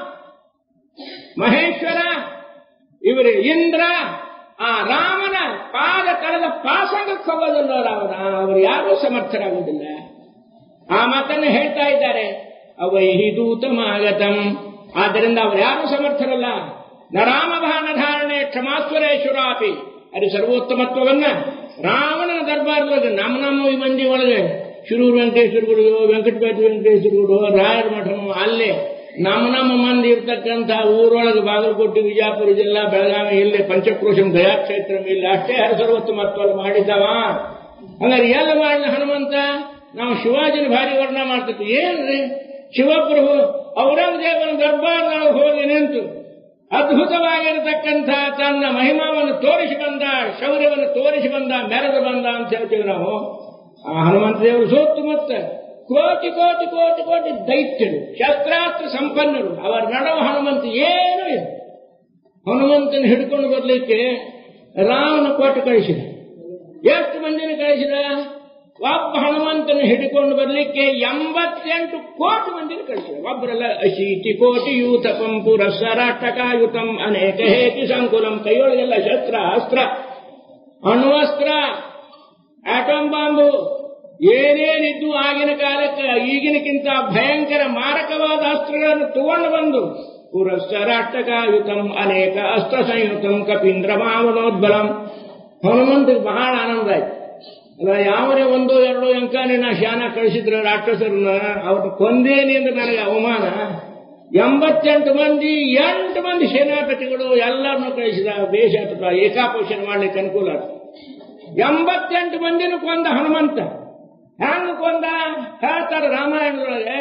ಮಹೇಶ್ವರ ಇವರು ಇಂದ್ರ ಆ ರಾಮನ ಪಾದ ಕಳೆದ ಪಾಸಂಗಕ್ಕೆ ಹೋಗೋದಿಲ್ಲ ರಾವಣ ಅವರು ಯಾರೂ ಸಮರ್ಥರಾಗುವುದಿಲ್ಲ ಆ ಮಾತನ್ನು ಹೇಳ್ತಾ ಇದ್ದಾರೆ ಅವೈಹಿ ದೂತಮಾಗತಂ ಆದ್ದರಿಂದ ಅವರು ಯಾರೂ ಸಮರ್ಥರಲ್ಲ ನ ರಾಮಭಾನ ಧಾರಣೆ ಕ್ಷಮಾಸ್ವರೇಶ್ವರಾಪಿ ಅದು ಸರ್ವೋತ್ತಮತ್ವವನ್ನ ರಾವಣನ ದರ್ಬಾರದೊಳಗೆ ನಮ್ಮ ನಮ್ಮ ಈ ಮಂದಿ ಒಳಗೆ ಶಿರೂರು ವೆಂಕಟೇಶ್ವರ ಗುರು ವೆಂಕಟಪೇಟೆ ವೆಂಕಟೇಶ್ವರ ಗುರು ರಾಯರ ಮಠನು ಅಲ್ಲೇ ನಮ್ಮ ನಮ್ಮ ಮಂದಿ ಇರ್ತಕ್ಕಂಥ ಊರೊಳಗೆ ಬಾಗಲಕೋಟೆ ವಿಜಯಪುರ ಜಿಲ್ಲಾ ಬೆಳಗಾವಿ ಇಲ್ಲಿ ಪಂಚಕ್ರೋಶಂ ದಯಾಕ್ಷೇತ್ರ ಇಲ್ಲಿ ಅಷ್ಟೇ ಹರ ಸರ್ವೋತ್ತಮತ್ವ ಮಾಡಿದವ ಹಂಗಾರೆ ಎಲ್ಲ ಮಾಡಿದ ಹನುಮಂತ ನಾವು ಶಿವಾಜಿನ ಭಾರಿ ವರ್ಣ ಮಾಡ್ತಿದ್ವಿ ಏನ್ರಿ ಶಿವಪ್ರಭು ಔರಂಗಜೇಬನ ದರ್ಬಾರ್ನೊಳಗೆ ಹೋಗಿ ನಿಂತು ಅದ್ಭುತವಾಗಿರತಕ್ಕಂಥ ತನ್ನ ಮಹಿಮಾವನ್ನು ತೋರಿಸಿ ಬಂದ ಶೌರ್ಯವನ್ನು ತೋರಿಸಿ ಬಂದ ಮೆರೆದು ಬಂದ ಅಂತ ಹೇಳ್ತೀವಿ ನಾವು ಆ ಹನುಮಂತ ದೇವರು ಸೋತು ಮತ್ತೆ ಕೋಟಿ ಕೋಟಿ ಕೋಟಿ ಕೋಟಿ ದೈತ್ಯರು ಶಸ್ತ್ರಾಸ್ತ್ರ ಸಂಪನ್ನರು ಅವರ ನಡುವ ಹನುಮಂತ ಏನೂ ಇಲ್ಲ ಹನುಮಂತನ ಹಿಡ್ಕೊಂಡು ಬರ್ಲಿಕ್ಕೆ ರಾಮನ ಕೊಟ್ಟು ಕಳಿಸಿದ ಎಷ್ಟು ಮಂದಿನ ಕಳಿಸಿದ ಒಬ್ಬ ಹನುಮಂತನ ಹಿಡಿಕೊಂಡು ಬರ್ಲಿಕ್ಕೆ ಎಂಬತ್ತೆಂಟು ಕೋಟಿ ಮಂದಿನ ಕಳಿಸಿದ ಒಬ್ಬರಲ್ಲ ಅಶೀತಿ ಕೋಟಿ ಯೂತ ಪಂಪುರ ಸರಾಟಕಾಯುತಂ ಅನೇಕ ಹೇತಿ ಸಂಕುಲಂ ಕೈಯೊಳಗೆಲ್ಲ ಶಸ್ತ್ರ ಅಸ್ತ್ರ ಅಣ್ವಸ್ತ್ರ ಆಟಮ್ ಬಾಂಬು ಏನೇನಿದ್ದು ಆಗಿನ ಕಾಲಕ್ಕೆ ಈಗಿನಕ್ಕಿಂತ ಭಯಂಕರ ಮಾರಕವಾದ ಅಸ್ತ್ರಗಳನ್ನು ತಗೊಂಡು ಬಂದು ಪುರಸ್ಸರಾಷ್ಟಕಾಯುತಂ ಅನೇಕ ಅಸ್ತ್ರ ಸಂಯುತಂ ಕಪೀಂದ್ರ ಮಾವನೋದ್ಬಲಂ ಹನುಮಂತಿಗೆ ಬಹಳ ಆನಂದ ಆಯ್ತು ಅಲ್ಲ ಯಾವನೇ ಒಂದು ಎರಡು ಅಂಕಾನಿ ನಾ ಶಾನ ಕಳಿಸಿದ್ರ ರಾಕ್ಷಸರನ್ನ ಅವ್ರ ಕೊಂದೇನಿ ಅಂದ್ರೆ ನನಗೆ ಅವಮಾನ ಎಂಬತ್ತೆಂಟು ಮಂದಿ ಎಂಟು ಮಂದಿ ಸೇನಾಪತಿಗಳು ಎಲ್ಲರನ್ನು ಕಳಿಸಿದ ದೇಶ ಅಥವಾ ಏಕಾಪೋಷಣ ಮಾಡ್ಲಿಕ್ಕೆ ಅನುಕೂಲ ಆಯ್ತು ಎಂಬತ್ತೆಂಟು ಮಂದಿನೂ ಕೊಂದ ಹನುಮಂತ ಹ್ಯಾಂಗ ಕೊಂದ ಹೇಳ್ತಾರೆ ರಾಮಾಯಣದೊಳಗೆ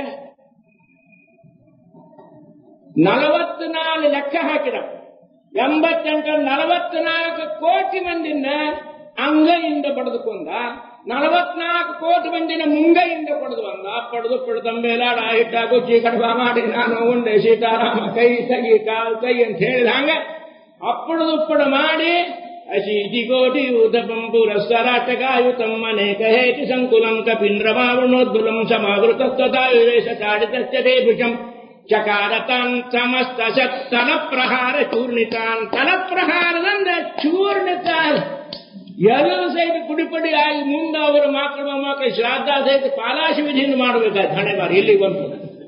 ನಲವತ್ನಾಲ್ಕು ಲೆಕ್ಕ ಹಾಕಿದ ಎಂಬತ್ತೆಂಟು ನಲವತ್ನಾಲ್ಕು ಕೋಟಿ ಮಂದಿನ ಅಂಗೈಯಿಂದ ಬಡಿದುಕೊಂಡ ನಲವತ್ನಾಲ್ಕು ಕೋಟಿ ಮಂದಿನ ಮುಂಗೈಯಿಂದ ಪಡೆದು ಬಂದ ಪಡೆದು ಪಡೆದಂಬೇಲಾಡ ಹಿಟ್ಟ ಗುಚ್ಚಿ ಕಡಬ ಮಾಡಿ ನಾನು ಉಂಡೆ ಸೀತಾರಾಮ ಕೈ ತಗಿ ಕಾಲ್ ಕೈ ಅಂತ ಹೇಳಿದ ಹಂಗ ಅಪ್ಪಡು ಉಪ್ಪಡು ಮಾಡಿ ಅಶೀತಿ ಕೋಟಿ ಯೂತಪಂ ಪುರಸ್ಸರಾಟಕಾಯುತಂ ಅನೇಕ ಹೇತಿ ಸಂಕುಲಂ ಕಪೀಂದ್ರಮಾವೃಣೋದ್ಭುಲಂ ಸಮಾವೃತತ್ವತಾಯುರೇಶ ತಾಡಿತಶ್ಚತೆ ಭುಜಂ ಚಕಾರತಾನ್ ಸಮಸ್ತ ತಲ ಪ್ರಹಾರ ಚೂರ್ಣಿತಾನ್ ತಲ ಪ್ರಹಾರದಿಂದ ಚೂರ್ಣಿತ ಎಲ್ಲರೂ ಸಹಿತ ಕುಡಿಪಡಿ ಆಗಿ ಮುಂದೆ ಅವರ ಮಕ್ಕಳು ಮೊಮ್ಮಕ್ಕಳು ಶ್ರಾದ್ದ ಸಹಿತ ಪಾಲಾಶಿ ವಿಧಿಯನ್ನು ಮಾಡಬೇಕಾಯ್ತು ಹಣೆ ಬಾರಿ ಇಲ್ಲಿ ಬಂತು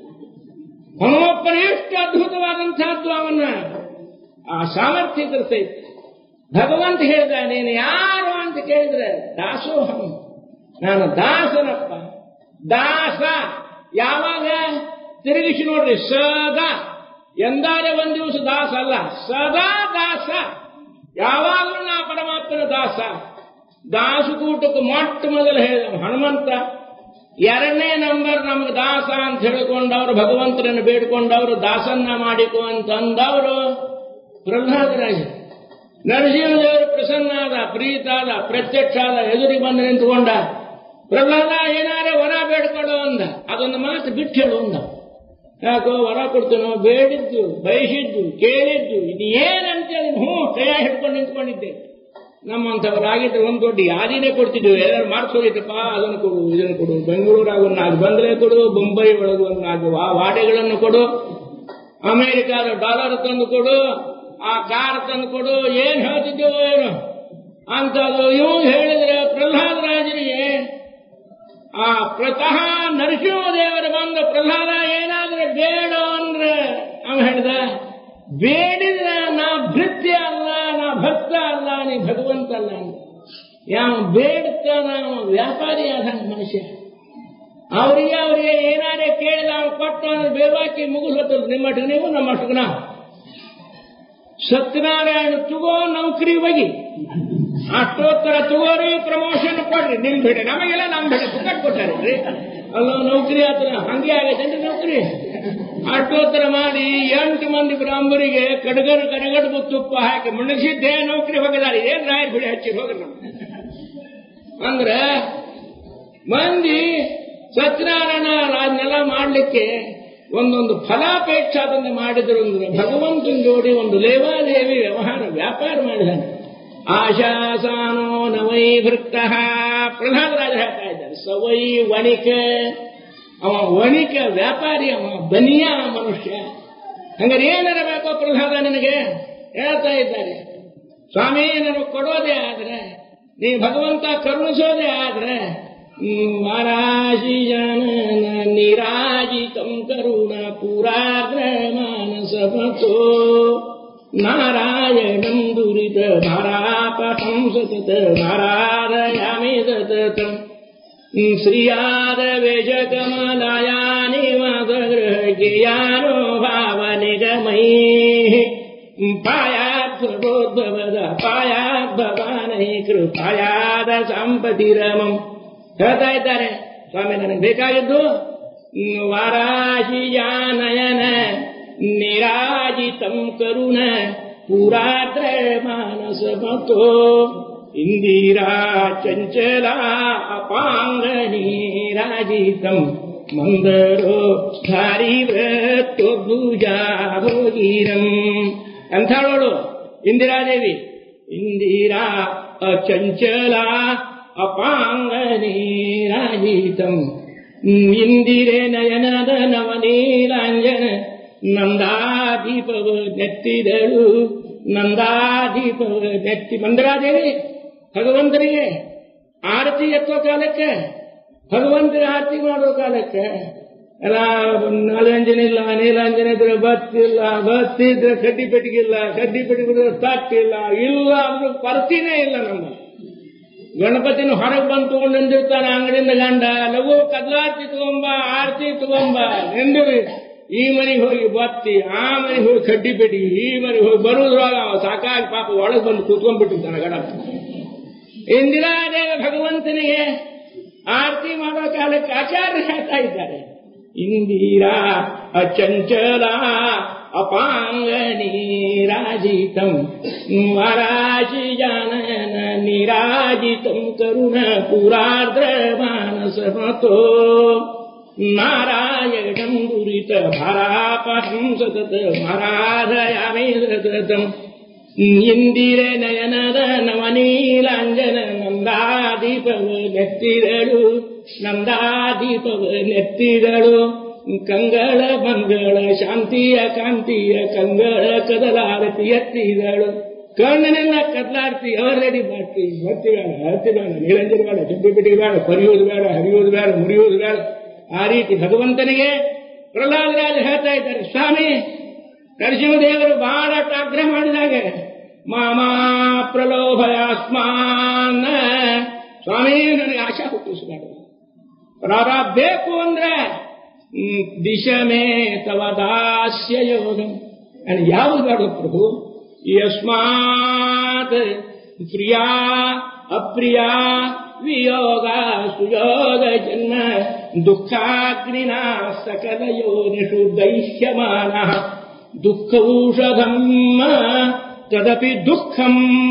ಹನುಮಪ್ಪನ ಎಷ್ಟು ಅದ್ಭುತವಾದಂತಹದ್ದು ಅವನ್ನ ಆ ಸಾಮರ್ಥ್ಯ ಇದ್ರ ಸಹಿತ ಭಗವಂತ ಹೇಳ್ದ ನೀನು ಯಾರು ಅಂತ ಕೇಳಿದ್ರೆ ದಾಸೋಹಂ ನಾನು ದಾಸನಪ್ಪ ದಾಸ ಯಾವಾಗ ತಿರುಗಿಸಿ ನೋಡ್ರಿ ಸದಾ ಎಂದಾರೆ ಒಂದ್ ದಿವಸ ದಾಸ ಅಲ್ಲ ಸದಾ ದಾಸ ಯಾವಾಗಲೂ ನಾ ಪರಮಾತ್ಮನ ದಾಸ ದಾಸಕೂಟಕ್ಕೆ ಮೊಟ್ಟ ಮೊದಲು ಹೇಳಿದ ಹನುಮಂತ ಎರಡನೇ ನಂಬರ್ ನಮ್ಗೆ ದಾಸ ಅಂತ ಹೇಳಿಕೊಂಡವರು ಭಗವಂತನನ್ನು ಬೇಡಿಕೊಂಡವರು ದಾಸನ್ನ ಮಾಡಿಕೊ ಅಂತ ಅಂದವರು ಪ್ರಹ್ಲಾದರಾಜ ನರಸಿಂಹದೇವರು ಪ್ರಸನ್ನಾದ ಪ್ರೀತಾದ ಪ್ರತ್ಯಕ್ಷ ಆದ ಎದುರಿಗೆ ಬಂದು ನಿಂತುಕೊಂಡ ಪ್ರಹ್ಲಾದ ಏನಾರೇ ವರ ಬೇಡ್ಕೊಳ್ಳೋ ಅಂದ ಅದೊಂದು ಮಾತು ಬಿಟ್ಟು ಹೇಳು ಅಂದ ಯಾಕೋ ವರ ಕೊಡ್ತೀನೋ ಬೇಡಿದ್ದು ಬಯಸಿದ್ದು ಕೇಳಿದ್ದು ಇದು ಏನಂತೇಳಿ ಹ್ಞೂ ಕೈಯ ಹಿಡ್ಕೊಂಡು ನಿಂತ್ಕೊಂಡಿದ್ದೆ ನಮ್ಮಂಥವರಾಗಿದ್ರೆ ಒಂದು ದೊಡ್ಡ ಯಾದಿನೇ ಕೊಡ್ತಿದ್ವಿ ಎಲ್ಲರೂ ಮಾಡಿಸೋಗಿತ್ತಪ್ಪ ಅದನ್ನು ಕೊಡು ಇದನ್ನು ಕೊಡು ಬೆಂಗಳೂರಾಗ ಒಂದು ನಾಲ್ಕು ಬಂದ್ರೆ ಕೊಡು ಬೊಂಬೈ ಒಳಗೆ ಒಂದು ನಾಲ್ಕು ವಾ ವಾಡೆಗಳನ್ನು ಕೊಡು ಅಮೆರಿಕಾದ ಡಾಲರ್ ತಂದು ಕೊಡು ಆ ಕಾರ್ ತಂದು ಕೊಡು ಏನ್ ಹೇಳ್ತಿದ್ದೇವೋ ಏನು ಅಂತದು ಇವು ಹೇಳಿದ್ರೆ ಪ್ರಹ್ಲಾದ ರಾಜರಿಗೆ ಆ ಪ್ರತಃ ನರಸಿಂಹದೇವರು ಬಂದು ಪ್ರಹ್ಲಾದ ಏನಾದ್ರೆ ಬೇಡ ಅಂದ್ರೆ ಅವ ಹೇಳ್ದ ಬೇಡಿದ್ರ ನಾ ಭೃತ್ಯ ಅಲ್ಲ ನಾ ಭಕ್ತ ಅಲ್ಲ ನೀ ಭಗವಂತ ಅಲ್ಲ ಅಂತ ಯಾವ ಬೇಡ್ತಾನ ಅವ ವ್ಯಾಪಾರಿ ಆದಂಗ ಮನುಷ್ಯ ಅವರಿಗೆ ಅವರಿಗೆ ಏನಾರೇ ಕೇಳಿದ ಅವ್ನು ಕೊಟ್ಟು ಅಂದ್ರೆ ಬೇವಾಕಿ ಮುಗಿಸೋದು ನಿಮ್ಮಷ್ಟು ನೀವು ನಮ್ಮಷ್ಟು ನಾವು ಸತ್ಯನಾರಾಯಣ ತಗೋ ನೌಕರಿ ಹೋಗಿ ಅಷ್ಟೋತ್ತರ ತಗೋರಿ ಪ್ರಮೋಷನ್ ಕೊಡ್ರಿ ನಿಮ್ ಬಿಡಿ ನಮಗೆಲ್ಲ ನಮ್ ಬಿಡಿ ಪುಕ್ಕಟ್ ಕೊಟ್ಟಾರ್ರಿ ಅಲ್ಲ ನೌಕರಿ ಆತರ ಹಂಗೆ ಆಗೈತೆ ನೌಕರಿ ಅಷ್ಟೋತ್ತರ ಮಾಡಿ ಎಂಟು ಮಂದಿ ಬ್ರಾಹ್ಮರಿಗೆ ಕಡಗರ ಕಡಗಡ್ಬು ತುಪ್ಪ ಹಾಕಿ ಮುಣಗಿಸಿದ್ದೆ ನೌಕರಿ ಹೋಗಿದಾರೆ ಏನ್ ರಾಯರ್ ಬಿಡಿ ಹಚ್ಚಿ ಹೋಗ್ರಿ ನಮ್ಗೆ ಅಂದ್ರ ಮಂದಿ ಸತ್ಯನಾರಾಯಣ ಅದನ್ನೆಲ್ಲ ಮಾಡ್ಲಿಕ್ಕೆ ಒಂದೊಂದು ಫಲಾಪೇಕ್ಷ ಅದನ್ನು ಮಾಡಿದ್ರು ಅಂದ್ರೆ ಭಗವಂತನ ಜೋಡಿ ಒಂದು ಲೇವಾದೇವಿ ವ್ಯವಹಾರ ವ್ಯಾಪಾರ ಮಾಡಿದಾನೆ ಆಶಾಸಾನೋ ನವೈ ಭೃತ್ತ ಪ್ರಹ್ಲಾದರಾಜ ಹೇಳ್ತಾ ಇದ್ದಾರೆ ಸವೈ ವಣಿಕ ಅವ ವಣಿಕ ವ್ಯಾಪಾರಿ ಅವ ಬನಿಯ ಮನುಷ್ಯ ಹಂಗಾರೆ ಏನಿರಬೇಕೋ ಪ್ರಹ್ಲಾದ ನಿನಗೆ ಹೇಳ್ತಾ ಇದ್ದಾರೆ ಸ್ವಾಮಿ ನನಗೆ ಕೊಡೋದೇ ಆದ್ರೆ ನೀ ಭಗವಂತ ಕರುಣಿಸೋದೇ ಆದ್ರೆ ಮಹಾರಾಜಿ ಜನನ ನಿರಾಜಿತಂ ಕರುಣ ಪುರಾಗ್ರ ಮಾನಸ ಮತೋ ನಾರಾಯಣಂ ದುರಿತ ಧಾರಾಪಟಂ ಸತತ ನಾರಾಯಣಾಮಿ ಸತತಂ ಶ್ರೀಯಾದವೇಶ ಕಮಲಾಯಾನಿ ಮದಗೃಹ್ಯಾನೋ ಭಾವ ನಿಗಮೈ ಪಾಯಾದ್ಭವೋದ್ಭವದ ಪಾಯಾದ್ಭವಾನೈ ಕೃಪಾಯಾದ ಸಂಪತಿರಮಂ ಹೇಳ್ತಾ ಇದ್ದಾರೆ ಸ್ವಾಮಿ ನನಗೆ ಬೇಕಾಗಿದ್ದು ವಾರಾಶಿಯ ನಯನ ನಿರಾಜಿತಂ ಕರುಣ ಪುರಾದ್ರ ಮಾನಸ ಮತೋ ಇಂದಿರಾ ಚಂಚಲ ಅಪಾಂಗ ನೀರಾಜಿತಂ ಮಂದರೋ ಧಾರಿವ್ರತ್ವಭುಜಾ ಭೋಗೀರಂ ಅಂಥವಳು ಇಂದಿರಾದೇವಿ ಇಂದಿರಾ ಅಚಂಚಲ ಅಪಾಂಗನೀರಾಜಿತಂ ಇಂದಿರೆ ನಯನದ ನವನೀಲಾಂಜನ ನಂದಾದೀಪವ ನೆತ್ತಿದಳು ನಂದಾದೀಪವ ನೆತ್ತಿ ಮಂದರಾದೇವಿ ಭಗವಂತನಿಗೆ ಆರತಿ ಎತ್ತೋ ಕಾಲಕ್ಕೆ ಭಗವಂತನ ಆರತಿ ಮಾಡೋ ಕಾಲಕ್ಕೆ ಎಲ್ಲ ನಲಂಜನ ಇಲ್ಲ ನೀಲಾಂಜನ ಇದ್ರೆ ಬತ್ತಿಲ್ಲ ಬತ್ತಿದ್ರೆ ಕಡ್ಡಿ ಪೆಟ್ಟಿಗಿಲ್ಲ ಕಡ್ಡಿ ಪೆಟ್ಟಿಗಿದ್ರೆ ತಟ್ಟಿಲ್ಲ ಇಲ್ಲ ಅಂದ್ರೆ ಪರಿಸ್ಥಿತಿನೇ ಇಲ್ಲ ನಮ್ಮ ಗಣಪತಿನ ಹೊರಗೆ ಬಂದು ತಗೊಂಡು ನಿಂದಿರ್ತಾನೆ ಅಂಗಡಿಯಿಂದ ಗಂಡ ಲಘು ಕದ್ಲಾರ್ತಿ ತಗೊಂಬ ಆರತಿ ತಗೊಂಬ ನಿಂದಿರಿ ಈ ಮನೆಗೆ ಹೋಗಿ ಬತ್ತಿ ಆ ಮನೆಗೆ ಹೋಗಿ ಕಡ್ಡಿ ಪೆಟ್ಟಿ ಈ ಮನೆಗೆ ಹೋಗಿ ಬರುವುದ್ರೊಳಗ ಅವ ಸಾಕಾಗಿ ಪಾಪ ಒಳಗೆ ಬಂದು ಕೂತ್ಕೊಂಡ್ಬಿಟ್ಟಿರ್ತಾನೆ ಗಣಪ ಇಂದಿರಾದೇವ ಭಗವಂತನಿಗೆ ಆರತಿ ಮಾಡೋ ಕಾಲಕ್ಕೆ ಆಚಾರ್ಯ ಹೇಳ್ತಾ ಇದ್ದಾರೆ ಇಂದಿರಾ ಅಚಂಚಲ अपाङ्गनीराजितम् मराजिजानन निराजितम् करुणपुरार्द्रमानसमतो नारायणम् दुरित भरापहं सतत मराधयामि सततम् ಇಂದಿರ ನಯನದ ನವನೀಲಾಂಜನ ನಂದಾದೀಪವ ನೆತ್ತಿರಳು ನಂದಾದೀಪವ ನೆತ್ತಿರಳು ಕಂಗಳ ಮಂಗಳ ಶಾಂತಿಯ ಕಾಂತಿಯ ಕಂಗಳ ಕದಲಾರತಿ ಎತ್ತಿದಳು ಕಣ್ಣನೆಲ್ಲ ಕದಲಾರ್ತಿ ಅವರೆಡಿ ಮಾಡ್ತಿ ಭಕ್ತಿ ಬೇಡ ಹತ್ತಿ ಬೇಡ ನೀಲಂಜನ ಬೇಡ ಜಬ್ಬಿ ಬಿಡಿ ಬೇಡ ಪರಿಯೋದು ಬೇಡ ಹರಿಯೋದು ಬೇಡ ಮುರಿಯೋದು ಬೇಡ ಆ ರೀತಿ ಭಗವಂತನಿಗೆ ಪ್ರಹ್ಲಾದರಾಜ ಹೇಳ್ತಾ ಇದ್ದಾರೆ ಸ್ವಾಮಿ ನರಸಿಂಹದೇವರು ಬಹಳ ಆಗ್ರಹ ಮಾಡಿದಾಗ ಮಾಮಾ ಪ್ರಲೋಭಯಾಸ್ಮಾನ್ ಸ್ವಾಮಿ ನನಗೆ ಆಶಾ ಹುಟ್ಟಿಸಬೇಡ ಪ್ರಾರ ಬೇಕು ಅಂದ್ರೆ ಹ್ಮ್, ದಿಶಮೇ ತವ ದಾಸ್ಯ ಯೋಗ ನನಗೆ ಯಾವುದು ಬೇಡ ಪ್ರಭು ಯಸ್ಮಾತ್ ಪ್ರಿಯಾ ಅಪ್ರಿಯ ವಿಯೋಗ ಸುಯೋಗ ಜನ್ಮ ದುಃಖಾಗ್ನಿನ ಸಕಲ ಯೋನಿಷು ದೈಹ್ಯಮಾನ ದುಃಖೌಷಧಂ ತದಪಿ ದುಃಖಂ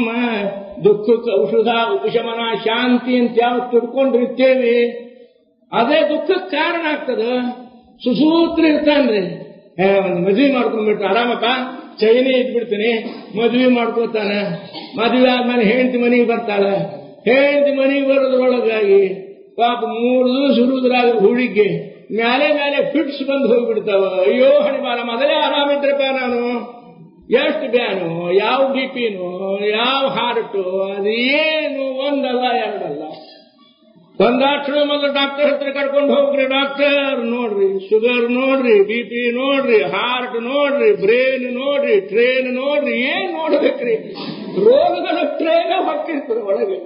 ದುಃಖಕ್ಕೆ ಔಷಧ ಉಪಶಮನ ಶಾಂತಿ ಅಂತ ಯಾವ ತಿಳ್ಕೊಂಡಿರ್ತೇವೆ ಅದೇ ದುಃಖಕ್ಕೆ ಕಾರಣ ಆಗ್ತದ ಸುಸೂತ್ರ ಇರ್ತಾನ್ರಿ ಏ, ಒಂದು ಮದ್ವೆ ಮಾಡ್ಕೊಂಡ್ಬಿಟ್ಟು ಆರಾಮಪ್ಪ ಚೈನಿ ಇದ್ಬಿಡ್ತೀನಿ ಮದ್ವೆ ಮಾಡ್ಕೋತಾನೆ ಮದ್ವೆ ಆದ್ಮೇಲೆ ಹೆಂಡತಿ ಮನೆಗೆ ಬರ್ತಾಳೆ ಹೆಂಡತಿ ಮನೆಗೆ ಬರೋದ್ರೊಳಗಾಗಿ ಪಾಪ ಮೂರು ದಿವಸ ಇರುವುದ್ರಾಗ ಹುಡುಗಿ ಮ್ಯಾಲೆ ಮ್ಯಾಲೆ ಫಿಟ್ಸ್ ಬಂದು ಹೋಗ್ಬಿಡ್ತಾವ ಅಯ್ಯೋ ಹಣಿಮಾಲ ಮೊದಲೇ ಆರಾಮಿದ್ರಪ್ಪ ನಾನು ಎಷ್ಟು ಬ್ಯಾನು ಯಾವ ಬಿ ಪಿನು ಯಾವ ಹಾರ್ಟು ಅದು ಏನು ಒಂದಲ್ಲ ಎರಡಲ್ಲ ಒಂದಾಕ್ಷಣ ಮೊದಲು ಡಾಕ್ಟರ್ ಹತ್ರ ಕರ್ಕೊಂಡು ಹೋಗ್ರಿ ಡಾಕ್ಟರ್ ನೋಡ್ರಿ ಶುಗರ್ ನೋಡ್ರಿ ಬಿ ಪಿ ನೋಡ್ರಿ ಹಾರ್ಟ್ ನೋಡ್ರಿ ಬ್ರೇನ್ ನೋಡ್ರಿ ಟ್ರೇನ್ ನೋಡ್ರಿ ಏನ್ ನೋಡ್ಬೇಕ್ರಿ ರೋಗಗಳ ಟ್ರೇನ ಹೊಕ್ಕಿರ್ತದೆ ಒಳಗೆ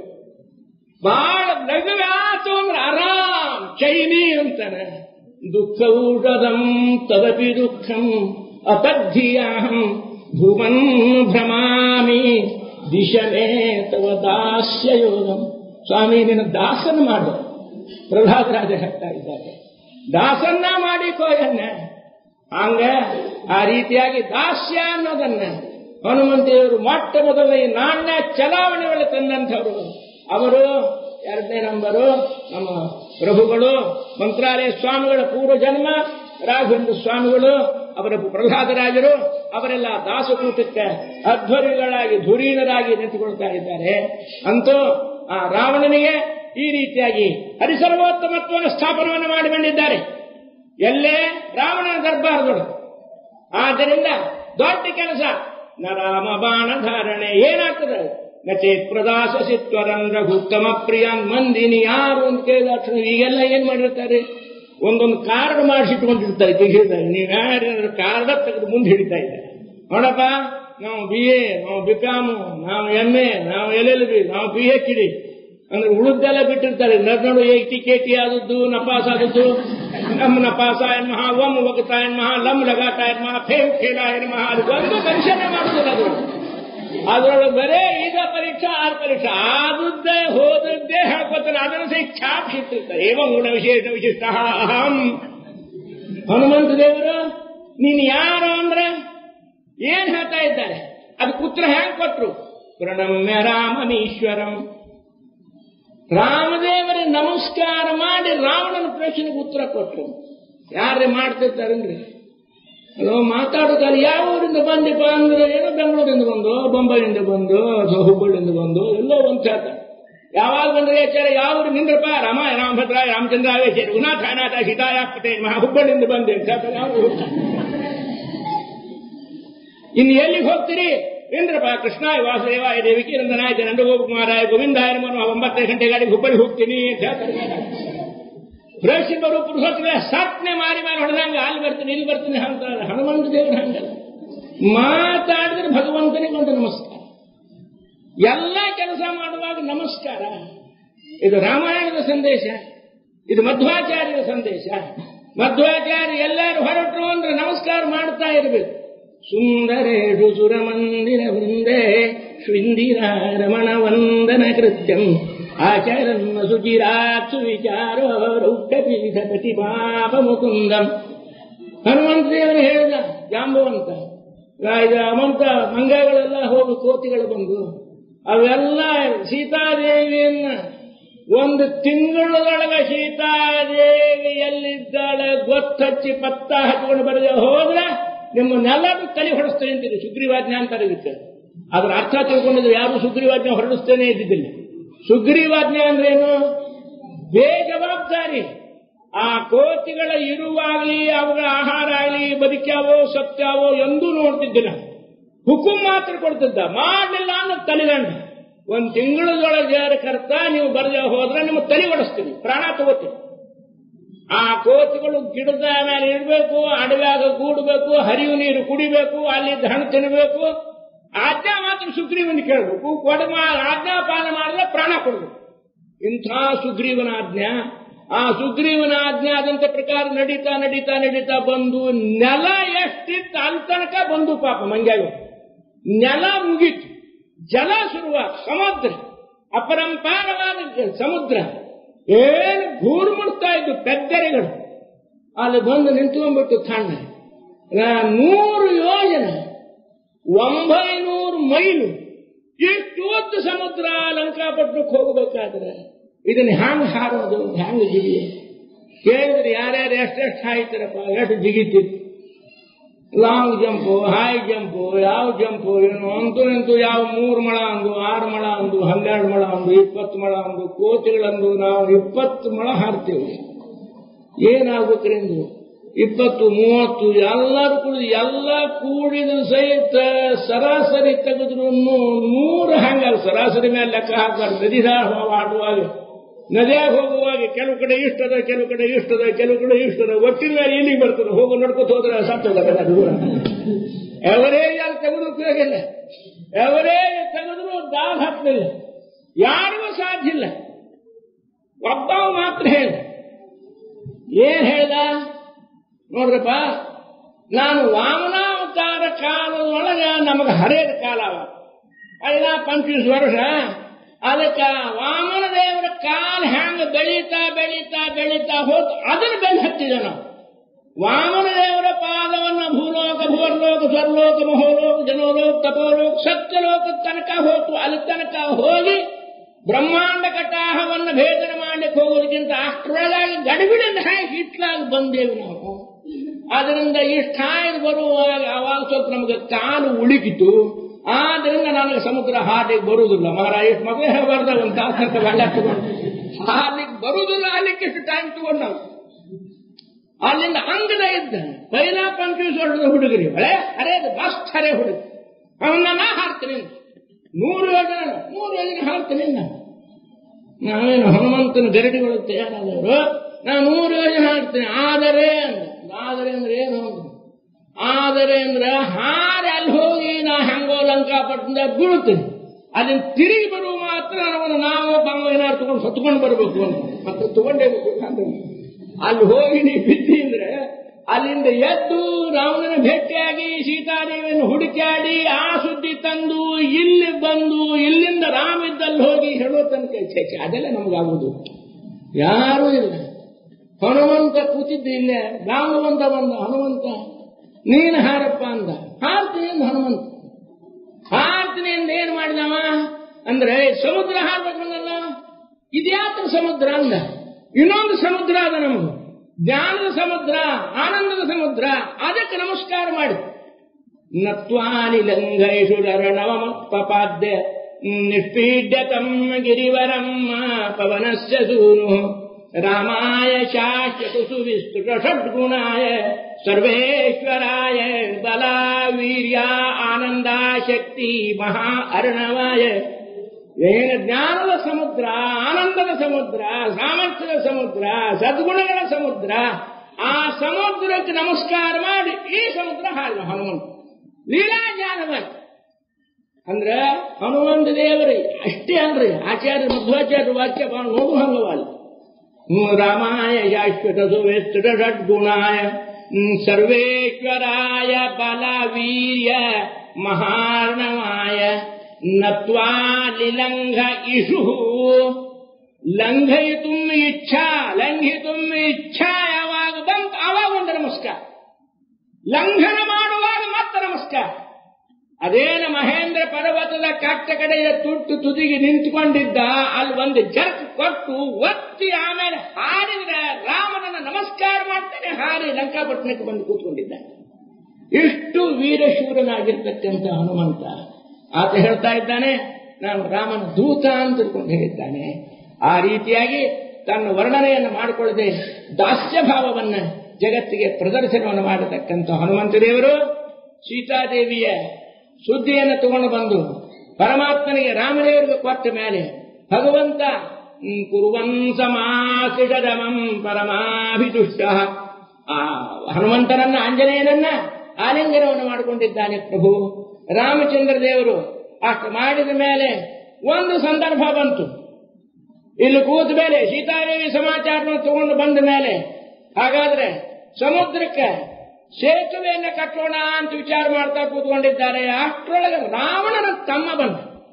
ಬಹಳ ನಗವೆ ಆತು ಅಂದ್ರೆ ಆರಾಮ್ ಚೈನಿ ಅಂತಾನೆ ದುಃಖ ಊಟದಂ ತದಪಿ ದುಃಖಂ ಅತದ್ಧಿಯಾಹಂ ಭೂಮನ್ ಭ್ರಮಾಮಿ ದಿಶಮೇ ತವ ದಾಸ್ಯ ಯೋಗಂ ಸ್ವಾಮಿ ನಿನ್ನ ದಾಸನ ಮಾಡು ಪ್ರಹ್ಲಾದರಾಜ ಹೇಳ್ತಾ ಇದ್ದಾರೆ ದಾಸನ್ನ ಮಾಡಿಕೋಯನ್ನ ಹಂಗ ಆ ರೀತಿಯಾಗಿ ದಾಸ್ಯ ಅನ್ನೋದನ್ನ ಹನುಮಂತಿಯವರು ಮೊಟ್ಟ ಮೊದಲ ಈ ನಾಣ್ಯ ಚಲಾವಣೆ ಒಳಗೆ ತಂದಂಥವರು ಅವರು ಎರಡನೇ ನಂಬರು ನಮ್ಮ ಪ್ರಭುಗಳು ಮಂತ್ರಾಲಯ ಸ್ವಾಮಿಗಳ ಪೂರ್ವ ಜನ್ಮ ರಾಘವೇಂದ್ರ ಸ್ವಾಮಿಗಳು ಅವರ ಪ್ರಹ್ಲಾದರಾಜರು ಅವರೆಲ್ಲ ದಾಸಕೂಟಕ್ಕೆ ಅಧ್ವರ್ಯಗಳಾಗಿ ಧುರೀಣರಾಗಿ ನಿಂತುಕೊಳ್ತಾ ಇದ್ದಾರೆ ಅಂತೂ ಆ ರಾವಣನಿಗೆ ಈ ರೀತಿಯಾಗಿ ಹರಿಸರ್ವೋತ್ತಮತ್ವವನ್ನು ಸ್ಥಾಪನವನ್ನು ಮಾಡಿ ಬಂದಿದ್ದಾರೆ ಎಲ್ಲೇ ರಾವಣನ ದರ್ಬಾರದೊಳಗೆ ಆದ್ದರಿಂದ ದೊಡ್ಡ ಕೆಲಸ ನ ರಾಮ ಬಾಣ ಧಾರಣೆ ಏನಾಗ್ತದೆ ನಚೇತ್ ಪ್ರದಾಸ ಸಿತ್ವರನ್ ರಘುತ್ತಮ ಪ್ರಿಯಾನ್ ಮಂದಿನಿ ಯಾರು ಅಂತ ಕೇಳಿದ ತಕ್ಷಣ ಈಗೆಲ್ಲ ಏನ್ ಮಾಡಿರ್ತಾರೆ ಒಂದೊಂದು ಕಾರ್ಡ್ ಮಾಡಿಸಿಟ್ಕೊಂಡಿರ್ತಾರೆ ತೆಗಿತಾರೆ ನೀವು ಯಾರು ಕಾರ್ಡ ತೆಗೆದು ಮುಂದೆ ಹಿಡಿತಾ ಇದ್ದಾರೆ ನೋಡಪ್ಪ ನಾವು ಬಿ ಎ ನಾವು ಬಿ ಕಾಮು ನಾವು ಎಂ ಎ ನಾವು ಎಲ್ ಎಲ್ ಬಿ ನಾವು ಪಿ ಎಚ್ ಡಿ ಅಂದ್ರೆ ಉಳಿದೆಲ್ಲ ಬಿಟ್ಟಿರ್ತಾರೆ ನಡು ಟಿಕೆಟಿ ಆದದ್ದು ನಪಾಸ್ ಆದದ್ದು ನಮ್ ನಪಾಸ ಎನ್ ಮಹಾ ಒಮ್ ಒಗತಾ ಎನ್ ಮಹಾ ಲಮ್ ಲಗಾಟ ಎನ್ ಮಹಾ ಫೇಲ್ ಫೇಲ ಎನ್ ಮಹಾ ಅದು ಒಂದು ಪರೀಕ್ಷೆನೇ ಮಾಡುದಿಲ್ಲ ಅದು ಅದ್ರೊಳಗೆ ಬರೇ ಈಗ ಪರೀಕ್ಷಾ ಆರು ಪರೀಕ್ಷಾ ಆದದ್ದೇ ಹೋದದ್ದೇ ಹೇಳ್ಕೊತಾನೆ ಅದನ್ನು ಸಹ ಛಾಪ್ ಸಿಗ್ತಿರ್ತಾರೆ ಏವ ಗುಣ ವಿಶೇಷ ವಿಶಿಷ್ಟ ಅಹಂ ಹನುಮಂತ ದೇವರು ನೀನು ಯಾರು ಅಂದ್ರೆ ಏನ್ ಹೇಳ್ತಾ ಇದ್ದಾರೆ ಅದಕ್ಕೆ ಉತ್ತರ ಹೆಂಗ್ ಕೊಟ್ರು ಪ್ರಣಮ್ಯ ರಾಮನೀಶ್ವರಂ ರಾಮದೇವರಿಗೆ ನಮಸ್ಕಾರ ಮಾಡಿ ರಾವಣನ ಪ್ರಶ್ನೆಗೆ ಉತ್ತರ ಕೊಟ್ಟರು ಯಾರೇ ಮಾಡ್ತಿರ್ತಾರನ್ರಿ ಅಲೋ ಮಾತಾಡೋದಲ್ಲ ಯಾವ ಊರಿಂದ ಬಂದಿಪ್ಪ ಅಂದ್ರೆ ಏನೋ ಬೆಂಗಳೂರಿಂದ ಬಂದು ಬೊಂಬೈಯಿಂದ ಬಂದು ಅಥವಾ ಹುಬ್ಬಳ್ಳಿಯಿಂದ ಬಂದು ಎಲ್ಲೋ ಒಂದು ಶಾತ ಯಾವಾಗ ಬಂದ್ರೆ ಆಚಾರ ಯಾವ ಊರು ನಿಂದ್ರಪ್ಪ ರಾಮ ರಾಮಭದ್ರ ರಾಮಚಂದ್ರ ಆವೇಶ ಗುಣಾಥ ಅನಾಥ ಸೀತಾಯ ಪಟೇಲ್ ಮಹಾ ಹುಬ್ಬಳ್ಳಿಯಿಂದ ಬಂದೆ ಶಾತ ಯಾವ ಊರು? ಇನ್ನು ಎಲ್ಲಿಗೆ ಹೋಗ್ತೀರಿ ಇಂದ್ರಪ್ಪ ಕೃಷ್ಣಾಯ ವಾಸುದೇವಾಯ ದೇವಿಕಿ ನಂದನಾಯ ನಂದಗೋಪಕುಮಾರಾಯ ಗೋವಿಂದಾಯ ನಮೋ ಒಂಬತ್ತನೇ ಗಂಟೆ ಗಾಡಿಗೆ ಹುಬ್ಬಳ್ಳಿ ಹೋಗ್ತೀನಿ ಅಂತ ಹೇಳ್ತಾರೆ ಬರು ಪುರುಷತ್ವ ಸಟ್ನೆ ಮಾರಿ ಮಾರಿ ಹೊಡೆದಂಗ ಅಲ್ಲಿ ಬರ್ತೀನಿ ಇಲ್ಲಿ ಬರ್ತೀನಿ ಅಂತಾರೆ ಹನುಮಂತ ದೇವರು ಹಂಗಲ್ಲ ಮಾತಾಡಿದ್ರೆ ಭಗವಂತನಿಗೆ ಒಂದು ನಮಸ್ಕಾರ ಎಲ್ಲ ಕೆಲಸ ಮಾಡುವಾಗ ನಮಸ್ಕಾರ ಇದು ರಾಮಾಯಣದ ಸಂದೇಶ ಇದು ಮಧ್ವಾಚಾರ್ಯರ ಸಂದೇಶ ಮಧ್ವಾಚಾರ್ಯ ಎಲ್ಲರೂ ಹೊರಟರು ಅಂದ್ರೆ ನಮಸ್ಕಾರ ಮಾಡ್ತಾ ಇರಬೇಕು ಸುಂದರೇಷು ಸುರಮಂದಿರ ವೃಂದೇ ಶ್ವಿಂದಿರ ರಮಣ ವಂದನ ಕೃತ್ಯಂ ಆಚರನ್ನ ಸುಚಿರಾತ್ ಸುವಿಚಾರೋ ರೌಢಪೀಠ ಪ್ರತಿಪಾಪ ಮುಕುಂದಂ ಹನುಮಂತ ದೇವರು ಹೇಳಿದ ಜಾಂಬವಂತ ಇದು ಅಮಂತ ಮಂಗಗಳೆಲ್ಲ ಹೋಗಿ ಕೋತಿಗಳು ಬಂದು ಅವೆಲ್ಲ ಸೀತಾದೇವಿಯನ್ನ ಒಂದು ತಿಂಗಳೊಳಗೆ ಸೀತಾದೇವಿ ಎಲ್ಲಿದ್ದಾಳೆ ಗೊತ್ತಚ್ಚಿ ಪತ್ತ ಹಚ್ಕೊಂಡು ಬರದೆ ಹೋದ್ರೆ ನಿಮ್ಮನ್ನೆಲ್ಲರೂ ತಲೆ ಹೊಡಿಸ್ತೇನೆ ಅಂತೀರಿ ಸುಗ್ರೀವಾಜ್ಞೆ ಅಂತಾರೆ ಇದಕ್ಕೆ ಅದ್ರ ಅರ್ಥ ತಿಳ್ಕೊಂಡಿದ್ರೆ ಯಾರು ಸುಗ್ರೀವಾಜ್ಞೆ ಹೊರಡಿಸ್ತೇನೆ ಇದ್ದಿದ್ದಿಲ್ಲ ಸುಗ್ರೀವಾಜ್ಞೆ ಅಂದ್ರೇನು ಬೇಜವಾಬ್ದಾರಿ ಆ ಕೋತಿಗಳ ಇರುವಾಗಲಿ ಅವುಗಳ ಆಹಾರ ಆಗಲಿ ಬದುಕ್ಯಾವೋ ಸತ್ಯಾವೋ ಎಂದೂ ನೋಡ್ತಿದ್ದಿಲ್ಲ ಹುಕುಂ ಮಾತ್ರ ಕೊಡ್ತಿದ್ದ ಮಾಡಲಿಲ್ಲ ಅನ್ನೋ ತಲೆಗಂಡ ಒಂದ್ ತಿಂಗಳದೊಳಗೆ ಕರ್ತ ನೀವು ಬರದೆ ಹೋದ್ರೆ ನಿಮ್ಮ ತಲೆ ಹೊಡಿಸ್ತೀವಿ ಪ್ರಾಣ ತಗೋತೀವಿ ಆ ಕೋತಿಗಳು ಗಿಡದ ಮೇಲೆ ಇಡಬೇಕು ಅಡವ್ಯಾಗ ಕೂಡಬೇಕು ಹರಿವು ನೀರು ಕುಡಿಬೇಕು ಅಲ್ಲಿದ್ದ ಹಣ್ಣು ತಿನ್ನಬೇಕು ಆಜ್ಞಾ ಮಾತ್ರ ಸುಗ್ರೀವನ್ ಕೇಳಬೇಕು ಕೊಡ ಆಜ್ಞಾಪಾನ ಮಾಡಿದ್ರೆ ಪ್ರಾಣ ಕೊಡಬೇಕು ಇಂಥ ಸುಗ್ರೀವನ ಆಜ್ಞಾ ಆ ಸುಗ್ರೀವನ ಆಜ್ಞೆ ಆದಂತ ಪ್ರಕಾರ ನಡೀತಾ ನಡೀತಾ ನಡೀತಾ ಬಂದು ನೆಲ ಎಷ್ಟಿತ್ತು ಅಲ್ಲಿ ತನಕ ಬಂದು ಪಾಪ ಮಂಗ್ಯಾಗ ನೆಲ ಮುಗೀತು ಜಲ ಶುರುವ ಸಮುದ್ರ ಅಪರಂಪಾರವಾದ ಸಮುದ್ರ ಏನು ಗೂರು ಮುಡ್ತಾ ಇದ್ದು ಪೆದ್ದರೆಗಳು ಅಲ್ಲಿ ಬಂದು ನಿಂತ್ಕೊಂಡ್ಬಿಟ್ಟು ತಣ್ಣ ನೂರು ಯೋಜನೆ ಒಂಬೈನೂರು ಮೈಲು ಇಷ್ಟು ಹೊತ್ತು ಸಮುದ್ರ ಲಂಕಾಪಟ್ಟಣಕ್ಕೆ ಹೋಗಬೇಕಾದ್ರೆ ಇದನ್ನ ಹ್ಯಾಂಗ್ ಹಾರೋದು ಹ್ಯಾಂಗ್ ಜಿಗಿ ಕೇಳಿದ್ರೆ ಯಾರ್ಯಾರು ಎಷ್ಟೆಷ್ಟು ಹಾಯ್ತಾರಪ್ಪ ಎಷ್ಟು ಜಿಗಿತೀರಿ ಲಾಂಗ್ ಜಂಪು ಹೈ ಜಂಪು ಯಾವ ಜಂಪು ಏನು ಅಂತೂ ನಿಂತು ಯಾವ ಮೂರು ಮಳ ಅಂದು ಆರು ಮಳ ಅಂದು ಹನ್ನೆರಡು ಮಳ ಅಂದು ಇಪ್ಪತ್ತು ಮಳ ಅಂದು ಕೋತಿಗಳಂದು ನಾವು ಇಪ್ಪತ್ತು ಮಳ ಹಾರ್ತೀವಿ ಏನಾಗ್ಬೇಕ್ರಿ ಎಂದು ಇಪ್ಪತ್ತು ಮೂವತ್ತು ಎಲ್ಲರೂ ಕೂಡಿ ಎಲ್ಲ ಕೂಡಿದ ಸಹಿತ ಸರಾಸರಿ ತೆಗೆದ್ರು ನೂರು ಹಂಗಲ್ಲ ಸರಾಸರಿ ಮೇಲೆ ಲೆಕ್ಕ ಹಾಕ್ತಾರೆ ನದಿ ಆಡುವಾಗ ನದಿಯಾಗ ಹೋಗುವಾಗ ಕೆಲವು ಕಡೆ ಇಷ್ಟದ ಕೆಲವು ಕಡೆ ಇಷ್ಟದ ಕೆಲವು ಕಡೆ ಇಷ್ಟದ ಒಟ್ಟಿನ ಮೇಲೆ ಇಲ್ಲಿಗೆ ಬರ್ತದೆ ಹೋಗು ನಡ್ಕೊತ ಹೋದ್ರೆ ಸತ್ತೋಗಲ್ಲ ದೂರ ಎವರೇಜ್ ಅಲ್ಲಿ ತೆಗೆದು ಉಪಯೋಗ ಇಲ್ಲ ಎವರೇಜ್ ತೆಗೆದ್ರು ದಾಲ್ ಹತ್ತಲಿಲ್ಲ ಯಾರಿಗೂ ಸಾಧ್ಯ ಇಲ್ಲ ಒಬ್ಬ ಮಾತ್ರ ಹೇಳ್ದ ಏನ್ ಹೇಳ್ದ ನೋಡ್ರಪ್ಪ ನಾನು ವಾಮನಾವತಾರ ಕಾಲದೊಳಗೆ ನಮಗೆ ಹರಿಯದ ಕಾಲ ಅವ ಐದ ಪಂಚೀಸ್ ವರ್ಷ ಅದಕ್ಕೆ ವಾಮನ ದೇವರ ಕಾಲ ಹೆಂಗ ಬೆಳೀತಾ ಬೆಳೀತಾ ಬೆಳೀತಾ ಹೋತು ಅದನ್ನ ಬೆನ್ನು ಹತ್ತಿದ ನಾವು ವಾಮನ ದೇವರ ಪಾದವನ್ನ ಭೂಲೋಕ ಭೂರ್ಲೋಕ ಸ್ವರ್ಲೋಕ ಮಹೋಲೋಕ ಜನೋಲೋಕ ತಪೋಲೋಕ ಸತ್ಯಲೋಕ ತನಕ ಹೋತು ಅಲ್ಲಿ ತನಕ ಹೋಗಿ ಬ್ರಹ್ಮಾಂಡ ಕಟಾಹವನ್ನು ಭೇದನ ಮಾಡಲಿಕ್ಕೆ ಹೋಗೋದಕ್ಕಿಂತ ಅಷ್ಟರೊಳಗಾಗಿ ಗಡಿಬಿಡಿಂದ ಹಾಕಿ ಇಟ್ಲಾಗಿ ಬಂದೇವು ನಾವು ಅದರಿಂದ ಇಷ್ಟ ಹಾಯ್ದು ಬರುವಾಗ ಅವಾಗ ಸ್ವಲ್ಪ ನಮಗೆ ಕಾಲು ಉಳುಕಿತು ಆದ್ರಿಂದ ನನಗೆ ಸಮುದ್ರ ಹಾರ್ಲಿಕ್ಕೆ ಬರುವುದಿಲ್ಲ ಮಹಾರಾಜ ಎಷ್ಟು ಮದುವೆ ಹೇಳಬಾರ್ದ ಒಂದು ತಾಸಂತ ಬೆಳ್ಳ ತಗೊಂಡು ಹಾರ್ಲಿಕ್ಕೆ ಬರುವುದಿಲ್ಲ ಅಲ್ಲಿಕ್ಕೆ ಎಷ್ಟು ಟೈಮ್ ತಗೊಂಡು ನಾವು ಅಲ್ಲಿಂದ ಅಂಗದ ಇದ್ದ ಪೈಲಾ ಪಂಚೀಸ್ ವರ್ಷದ ಹುಡುಗರಿ ಬಳೆ ಅರೇ ಅದು ಬಸ್ಟ್ ಹರೇ ಹುಡುಗ ಅವನ್ನ ನಾ ಹಾರ್ತೀನಿ ಅಂತ. ನೂರು ಯೋಜನೆ ನೂರು ಯೋಜನೆ ಹಾರ್ತೀನಿ ನಾನು ನಾವೇನು ಹನುಮಂತನ ಗರಡಿಗಳು ತಯಾರಾದವರು ನಾನು ನೂರು ಯೋಜನೆ ಹಾಡ್ತೀನಿ ಆದರೆ ಅಂದ ಆದರೆ ಅಂದ್ರೆ ಏನು ಅಂದ್ರು. ಆದರೆ ಅಂದ್ರೆ ಹಾರಿ ಅಲ್ಲಿ ಹೋಗಿ ನಾ ಹೆಂಗೋ ಲಂಕಾಪಟ್ಟಣದ ಬೀಳುತ್ತೇನೆ ಅಲ್ಲಿಂದ ತಿರುಗಿ ಬರುವ ಮಾತ್ರ ನನಗೊಂದು ನಾವು ಬಂಗ ಏನಾದ್ರು ತಗೊಂಡು ಹೊತ್ಕೊಂಡು ಬರಬೇಕು ಅಂತ ಮತ್ತೆ ತಗೊಂಡೇ ಅಂದ್ರೆ ಅಲ್ಲಿ ಹೋಗಿ ನೀ ಬಿದ್ದಿ ಅಂದ್ರೆ ಅಲ್ಲಿಂದ ಎದ್ದು ರಾವಣನ ಭೇಟಿಯಾಗಿ ಸೀತಾದೇವಿಯನ್ನು ಹುಡುಕಾಡಿ ಆ ಸುದ್ದಿ ತಂದು ಇಲ್ಲಿ ಬಂದು ಇಲ್ಲಿಂದ ರಾಮ ಇದ್ದಲ್ಲಿ ಹೋಗಿ ಹೇಳೋ ತನಕ ಛೆ, ಛೆ, ಅದೆಲ್ಲ ನಮಗಾಗುವುದು ಯಾರೂ ಇಲ್ಲ ಹನುಮಂತ ಕೂತಿದ್ದ ಇಲ್ಲೇ ರಾಮವಂತ ಬಂದ ಹನುಮಂತ ನೀನು ಹಾರಪ್ಪ ಅಂದ ಹಾರ್ತೀನಿ ಅಂದ ಹನುಮಂತ ಹಾರ್ತೀನಿ ಅಂದ ಏನ್ ಮಾಡಿದವ ಅಂದ್ರೆ ಸಮುದ್ರ ಹಾರ್ಬೇಕಂದಲ್ಲ ಇದ್ಯಾತ್ರ ಸಮುದ್ರ ಅಂದ ಇನ್ನೊಂದು ಸಮುದ್ರ ಅದ ನಮಗೂ ಜ್ಞಾನದ ಸಮುದ್ರ ಆನಂದದ ಸಮುದ್ರ ಅದಕ್ಕೆ ನಮಸ್ಕಾರ ಮಾಡಿ ನತ್ವಾನಿ ಲಂಘೈಷು ರಣವಮತ್ಪಪಾದ್ಯ ನಿಷ್ಪೀಡ್ಯತಂ ಗಿರಿವರಂ ಪವನಸ್ಯ ಸೂನು ರಾಮಾಯ ಶಾಶ್ವತ ಸುವಿಸ್ತೃತ ಷಡ್ಗುಣಾಯ ಸರ್ವೇಶ್ವರಾಯ ಬಲ ವೀರ್ಯ ಆನಂದ ಶಕ್ತಿ ಮಹಾ ಅರ್ಣವಾಯ ಏನು ಜ್ಞಾನದ ಸಮುದ್ರ ಆನಂದದ ಸಮುದ್ರ ಸಾಮರ್ಥ್ಯದ ಸಮುದ್ರ ಸದ್ಗುಣಗಳ ಸಮುದ್ರ ಆ ಸಮುದ್ರಕ್ಕೆ ನಮಸ್ಕಾರ ಮಾಡಿ ಈ ಸಮುದ್ರ ಹಾಲು ಹನುಮಂತ ಲೀಲಾ ಜ್ಞಾನವಾಯ್ತು ಅಂದ್ರ ಹನುಮಂತ ದೇವರೇ ಅಷ್ಟೇ ಅಲ್ರಿ ಆಚಾರ್ಯ ಮಧ್ವಾಚಾರ್ಯ ವಾಕ್ಯ ಬಹಳ ನೋಡು ಹಂಗವಲ್ಲ ಹ್ಮ್, ರಾಮಾಯ ಶಾಶ್ವತ ಸುವೇಶ್ವರ ಷಡ್ಗುಣಾಯ ಹ್ಮ್, ಸರ್ವೇಶ್ವರಾಯ ಬಲ ವೀರ್ಯ ಮಹಾರ್ಣವಾಯ ನತ್ವಾ ಲಿಲಂಘ ಇಷು ಲಂಘಯಿತು ಇಚ್ಛಾ ಲಂಘಿತು ಇಚ್ಛಾ ಯಾವಾಗ ಬಂತು ಆವಾಗ ಒಂದು ನಮಸ್ಕಾರ ಲಂಘನ ಮಾಡುವಾಗ ಮಾತ್ರ ನಮಸ್ಕಾರ ಅದೇನ ಮಹೇಂದ್ರ ಪರ್ವತದ ಕಟ್ಟ ಕಡೆಯ ತುಟ್ಟು ತುದಿಗೆ ನಿಂತುಕೊಂಡಿದ್ದ ಅಲ್ಲಿ ಒಂದು ಜರ್ಕ್ ಕೊಟ್ಟು ಒತ್ತಿ ಆಮೇಲೆ ಹಾರಿದ್ರೆ ರಾಮನನ್ನ ನಮಸ್ಕಾರ ಮಾಡ್ತಾನೆ ಹಾರಿ ಲಂಕಾಪಟ್ಟಣಕ್ಕೆ ಬಂದು ಕೂತ್ಕೊಂಡಿದ್ದ ಇಷ್ಟು ವೀರಶೂರನಾಗಿರ್ತಕ್ಕಂಥ ಹನುಮಂತ ಆತ ಹೇಳ್ತಾ ಇದ್ದಾನೆ ನಾನು ರಾಮನ ದೂತ ಅಂತ ತಿಳ್ಕೊಂಡು ಹೇಳಿದ್ದಾನೆ ಆ ರೀತಿಯಾಗಿ ತನ್ನ ವರ್ಣನೆಯನ್ನು ಮಾಡಿಕೊಳ್ಳದೆ ದಾಸ್ಯ ಭಾವವನ್ನ ಜಗತ್ತಿಗೆ ಪ್ರದರ್ಶನವನ್ನು ಮಾಡತಕ್ಕಂಥ ಹನುಮಂತ ದೇವರು ಸೀತಾದೇವಿಯ ಸುದ್ದಿಯನ್ನು ತಗೊಂಡು ಬಂದು ಪರಮಾತ್ಮನಿಗೆ ರಾಮದೇವರಿಗೆ ಕೊಟ್ಟ ಮೇಲೆ ಭಗವಂತ ಹ್ಮ್, ಕುರುವನ್ ಸಮಾಸಿಷದಮಂ ಪರಮಾಭಿತುಷ್ಟ ಆ ಹನುಮಂತನನ್ನ ಆಂಜನೇಯನನ್ನ ಆಲಿಂಗನವನ್ನು ಮಾಡಿಕೊಂಡಿದ್ದಾನೆ ಪ್ರಭು ರಾಮಚಂದ್ರ ದೇವರು ಅಷ್ಟು ಮಾಡಿದ ಮೇಲೆ ಒಂದು ಸಂದರ್ಭ ಬಂತು ಇಲ್ಲಿ ಕೂತ ಮೇಲೆ ಸೀತಾದೇವಿ ಸಮಾಚಾರವನ್ನು ತಗೊಂಡು ಬಂದ ಮೇಲೆ ಹಾಗಾದ್ರೆ ಸಮುದ್ರಕ್ಕೆ ಸೇತುವೆಯನ್ನ ಕಟ್ಟೋಣ ಅಂತ ವಿಚಾರ ಮಾಡ್ತಾ ಕೂತ್ಕೊಂಡಿದ್ದಾರೆ ಅಷ್ಟರೊಳಗೆ ರಾವಣನ ತಮ್ಮ ಬಂದ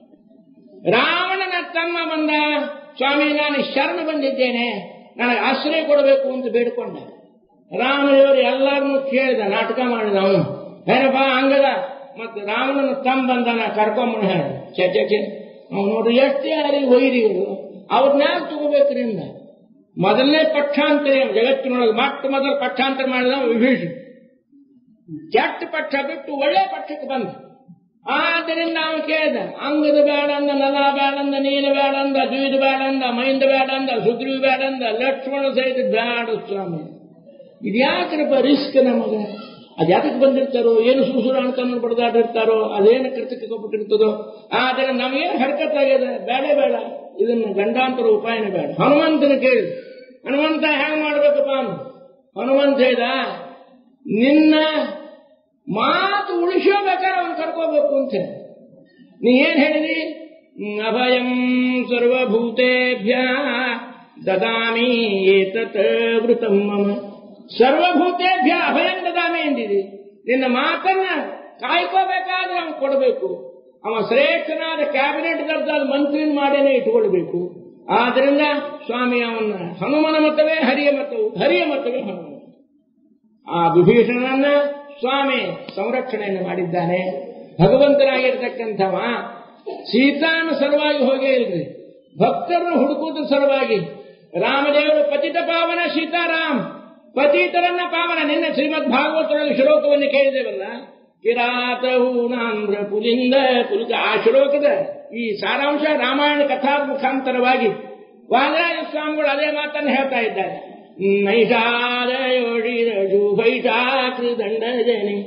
ರಾವಣನ ತಮ್ಮ ಬಂದ ಸ್ವಾಮಿ ನಾನು ಶರಣ ಬಂದಿದ್ದೇನೆ ನನಗೆ ಆಶ್ರಯ ಕೊಡಬೇಕು ಅಂತ ಬೇಡಿಕೊಂಡ ರಾಮದೇವರು ಎಲ್ಲರನ್ನೂ ಕೇಳಿದ ನಾಟಕ ಮಾಡಿದ ಅವನು ಏನಪ್ಪ ಹಂಗದ ಮತ್ತೆ ರಾವಣನ ತಮ್ಮ ಬಂದನ ಕರ್ಕೊಂಬನ ಹೇಳ ಚೆ ಚೆ ಚೆ ಅವ್ನು ನೋಡ್ರಿ ಎಷ್ಟು ಯಾರಿ ವೈರಿಗಳು ಅವ್ರನ್ಯಾಗ ತಗೋಬೇಕ್ರಿ ಅಂದ ಮೊದಲನೇ ಪಕ್ಷಾಂತರ ಜಗತ್ತಿನೊಳಗೆ ಮೊಟ್ಟ ಮೊದಲು ಪಕ್ಷಾಂತರ ಮಾಡಿದ ವಿಭೀಷಣ ಕೆಟ್ಟ ಪಕ್ಷ ಬಿಟ್ಟು ಒಳ್ಳೆ ಪಕ್ಷಕ್ಕೆ ಬಂದ ಆದ್ದರಿಂದ ಅವನು ಕೇಳಿದ ಅಂಗದ ಬೇಡಂದ ನಲ ಬೇಡಂದ ನೀಲ ಬೇಡಂದ ದ್ವಿದ ಬೇಡಂದ ಮೈಂದ ಬೇಡಂದ ಸುಗ್ರೀವ್ ಬೇಡಂದ ಲಕ್ಷ್ಮಣ ಸಹಿತ ಬೇಡ ಸ್ವಾಮಿ ಇದ್ಯಾಕ್ರಪ್ಪ ರಿಸ್ಕ್ ನಮಗ ಅದ್ ಯಾತಕ್ಕೆ ಬಂದಿರ್ತಾರೋ ಏನು ಸುಸುರ ಅಣ್ತನ ಬಡದಾಡಿರ್ತಾರೋ ಅದೇನು ಕೃತಕ್ಕೆ ಕೊಟ್ಬಿಟ್ಟಿರ್ತದೋ ಆದರೆ ನಮಗೇನು ಹರ್ಕತ್ ಆಗ್ಯದ ಬೇಡ ಬೇಡ ಇದನ್ನ ಗಂಡಾಂತರ ಉಪಾಯನೇ ಬೇಡ ಹನುಮಂತನ ಕೇಳಿ ಹನುಮಂತ ಹೆಂಗ್ ಮಾಡ್ಬೇಕಪ್ಪ ಅಂದ ಹನುಮಂತ ಹೇಳ್ದ ನಿನ್ನ ಮಾತು ಉಳಿಸೋಬೇಕಾದ್ರೆ ಅವನು ಕರ್ಕೋಬೇಕು ಅಂತ ಹೇಳಿ. ನೀ ಏನ್ ಹೇಳಿದಿ ಹ್ಮ್, ಅಭಯಂ ಸರ್ವಭೂತೇಭ್ಯ ದದಾಮಿ ಏತತ್ ವೃತಂ ಮಮ ಸರ್ವಭೂತೇಭ್ಯ ಅಭಯಂ ದದಾಮಿ ಎಂದಿದೆ ನಿನ್ನ ಮಾತನ್ನ ಕಾಯ್ಕೋಬೇಕಾದ್ರೆ ಅವನು ಕೊಡಬೇಕು ಅವ ಶ್ರೇಷ್ಠನಾದ ಕ್ಯಾಬಿನೆಟ್ ದರ್ಜಾದ ಮಂತ್ರಿನ ಮಾಡೇನೆ ಇಟ್ಕೊಳ್ಬೇಕು ಆದ್ರಿಂದ ಸ್ವಾಮಿ ಅವನ ಹನುಮನ ಮತವೇ ಹರಿಯ ಮತವು ಹರಿಯ ಮತವೇ ಹನುಮನ ಮತ. ಆ ವಿಭೀಷಣನನ್ನ ಸ್ವಾಮಿ ಸಂರಕ್ಷಣೆಯನ್ನು ಮಾಡಿದ್ದಾನೆ ಭಗವಂತನಾಗಿರ್ತಕ್ಕಂಥವ ಸೀತಾನ ಸಲುವಾಗಿ ಹೋಗೇ ಇಲ್ರಿ ಭಕ್ತರನ್ನು ಹುಡುಕುವುದ್ರ ಸಲುವಾಗಿ ರಾಮದೇವರು ಪತಿತ ಪಾವನ ಸೀತಾರಾಮ್ ಪತಿತರನ್ನ ಪಾವನ ನಿನ್ನೆ ಶ್ರೀಮದ್ ಭಾಗವತರಲ್ಲಿ ಶ್ಲೋಕವನ್ನು ಕೇಳಿದೇವಲ್ಲ ಕಿರಾತಹೂನಾಂಧ್ರ ಪುಲಿಂದ ಪುಲಿಕ ಆ ಶ್ಲೋಕದ ಈ ಸಾರಾಂಶ ರಾಮಾಯಣ ಕಥಾ ಮುಖಾಂತರವಾಗಿ ವಾದರಾಜ ಸ್ವಾಮಿಗಳು ಅದೇ ಮಾತನ್ನು ಹೇಳ್ತಾ ಇದ್ದಾರೆ ನೈಷಾದಯೋಷಿರ ಶುಭೈಷಾಕೃ ದಂಡ ಜನಿ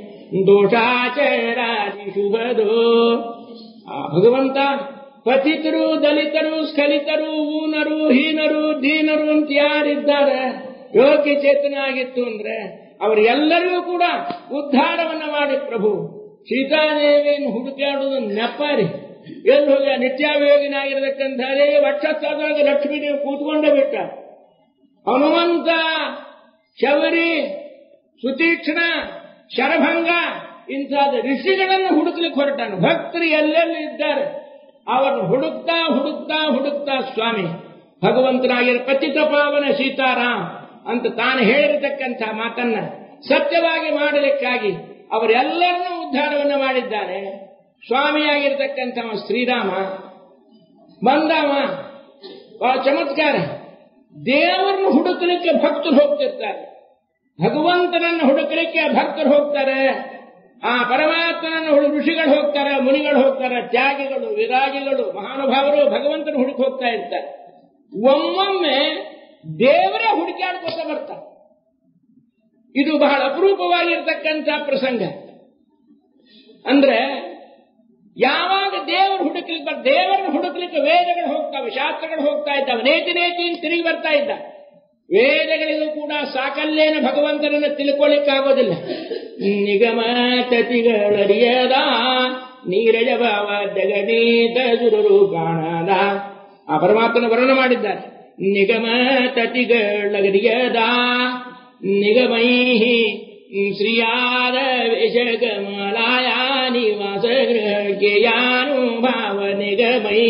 ದೋಷಾಚರಾದಿ ಶುಭದೋ ಆ ಭಗವಂತ ಪತಿತರು ದಲಿತರು ಸ್ಖಲಿತರು ಊನರು ಹೀನರು ದೀನರು ಅಂತ ಯಾರಿದ್ದಾರೆ ಯೋಗ್ಯ ಚೇತನಾಗಿತ್ತು ಅಂದ್ರೆ ಅವರೆಲ್ಲರಿಗೂ ಕೂಡ ಉದ್ಧಾರವನ್ನ ಮಾಡಿ ಪ್ರಭು ಸೀತಾದೇವಿಯನ್ನು ಹುಡುಕಾಡುವುದು ನೆಪಾರಿ ಎಲ್ಲಿ ಹೋಗಿ ನಿತ್ಯಾಭಿಯೋಗಿನಾಗಿರತಕ್ಕಂಥ ವಕ್ಷಸ್ಥಳದೊಳಗೆ ಲಕ್ಷ್ಮೀದೇವಿ ಕೂತ್ಕೊಂಡೇ ಬಿಟ್ಟ ಹನುಮಂತ ಶಬರಿ ಸುತೀಕ್ಷ್ಣ ಶರಭಂಗ ಇಂಥಾದ ಋಷಿಗಳನ್ನು ಹುಡುಕ್ಲಿಕ್ಕೆ ಹೊರಟಾನು ಭಕ್ತರು ಎಲ್ಲೆಲ್ಲಿ ಇದ್ದಾರೆ ಅವರನ್ನು ಹುಡುಕ್ತಾ ಹುಡುಕ್ತಾ ಹುಡುಕ್ತಾ ಸ್ವಾಮಿ ಭಗವಂತನಾಗಿರ ಪತಿತ ಪಾವನ ಸೀತಾರಾಮ್ ಅಂತ ತಾನು ಹೇಳಿರತಕ್ಕಂಥ ಮಾತನ್ನ ಸತ್ಯವಾಗಿ ಮಾಡಲಿಕ್ಕಾಗಿ ಅವರೆಲ್ಲರನ್ನೂ ಉದ್ಧಾರವನ್ನು ಮಾಡಿದ್ದಾರೆ ಸ್ವಾಮಿಯಾಗಿರ್ತಕ್ಕಂಥವ ಶ್ರೀರಾಮ ಬಂದವ ಬಹಳ ಚಮತ್ಕಾರ ದೇವರನ್ನು ಹುಡುಕಲಿಕ್ಕೆ ಭಕ್ತರು ಹೋಗ್ತಿರ್ತಾರೆ ಭಗವಂತನನ್ನು ಹುಡುಕಲಿಕ್ಕೆ ಭಕ್ತರು ಹೋಗ್ತಾರೆ ಆ ಪರಮಾತ್ಮನನ್ನು ಹುಡು ಋಷಿಗಳು ಹೋಗ್ತಾರೆ ಮುನಿಗಳು ಹೋಗ್ತಾರೆ ತ್ಯಾಗಿಗಳು ವಿರಾಗಿಗಳು ಮಹಾನುಭಾವರು ಭಗವಂತನ ಹುಡುಕಿ ಹೋಗ್ತಾ ಇರ್ತಾರೆ ಒಮ್ಮೊಮ್ಮೆ ದೇವರೇ ಹುಡುಕಾಡ್ಕೊತ ಬರ್ತಾರೆ ಇದು ಬಹಳ ಅಪರೂಪವಾಗಿರ್ತಕ್ಕಂಥ ಪ್ರಸಂಗ ಅಂದ್ರೆ ಯಾವಾಗ ದೇವರು ಹುಡುಕ್ಲಿಕ್ಕೆ ಬರ್ ದೇವರನ್ನು ಹುಡುಕ್ಲಿಕ್ಕೆ ವೇದಗಳು ಹೋಗ್ತಾವೆ ಶಾಸ್ತ್ರಗಳು ಹೋಗ್ತಾ ಇದ್ದಾವೆ ನೇತಿ ನೇತಿ ಅಂತ ತಿರುಗಿ ಬರ್ತಾ ಇದ್ದ ವೇದಗಳಿಗೂ ಕೂಡ ಸಾಕಲ್ಲೇನ ಭಗವಂತನನ್ನ ತಿಳ್ಕೊಳ್ಳಿಕ್ಕಾಗೋದಿಲ್ಲ ನಿಗಮ ತತಿಗಳರಿಯದ ನೀರಜ ಭಾವ ಜಗದೀತ ಸುರರು ಕಾಣದ ಆ ಪರಮಾತ್ಮನ ವರ್ಣನೆ ಮಾಡಿದ್ದಾರೆ ನಿಗಮ ತತಿಗಳರಿಯದ ನಿಗಮೈ ಶ್ರೀಯಾದ ವೇಷಕಮಲಾಯ ನಿವಾಸ ಗೃಹಜ್ಞಾನುಭಾವ ನಿಗಮೈ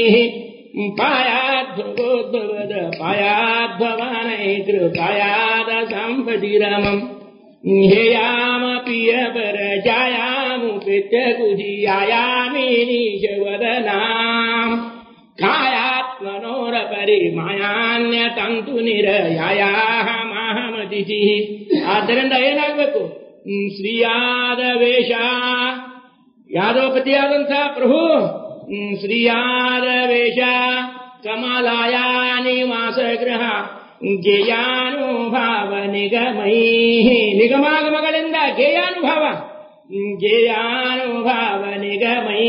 ಪಾಯಾದ್ಭಗೋದ್ಭವದ ಪಾಯಾದ್ಭವಾನೈ ಕೃಪಾಯಾದ ಸಂಪತಿರಮಂ ಹೇಯಾಮ पिय बर जायामुपित कुजियायामीनीश वदनाम् कायात्मनोर ಪರಿಮಾಯಾನ್ಯ ತಂತು ನಿರಯಾಯಾಹ ಮಹಮತಿಸಿ ಆದ್ದರಿಂದ ಏನಾಗಬೇಕು ಶ್ರೀಯಾದ ವೇಷ ಯಾದವಪತಿಯಾದಂತಹ ಪ್ರಭು ಹ್ಮ್, ಶ್ರೀಯಾದ ವೇಷ ಕಮಲಾಯ ನಿವಾಸ ಗೃಹ ಗೇಯಾನುಭಾವ ನಿಗಮೈ ನಿಗಮಾಗಮಗಳಿಂದ ಗೇಯಾನುಭಾವ ಹ್ಮ್, ಗೇಯಾನುಭಾವ ನಿಗಮೈ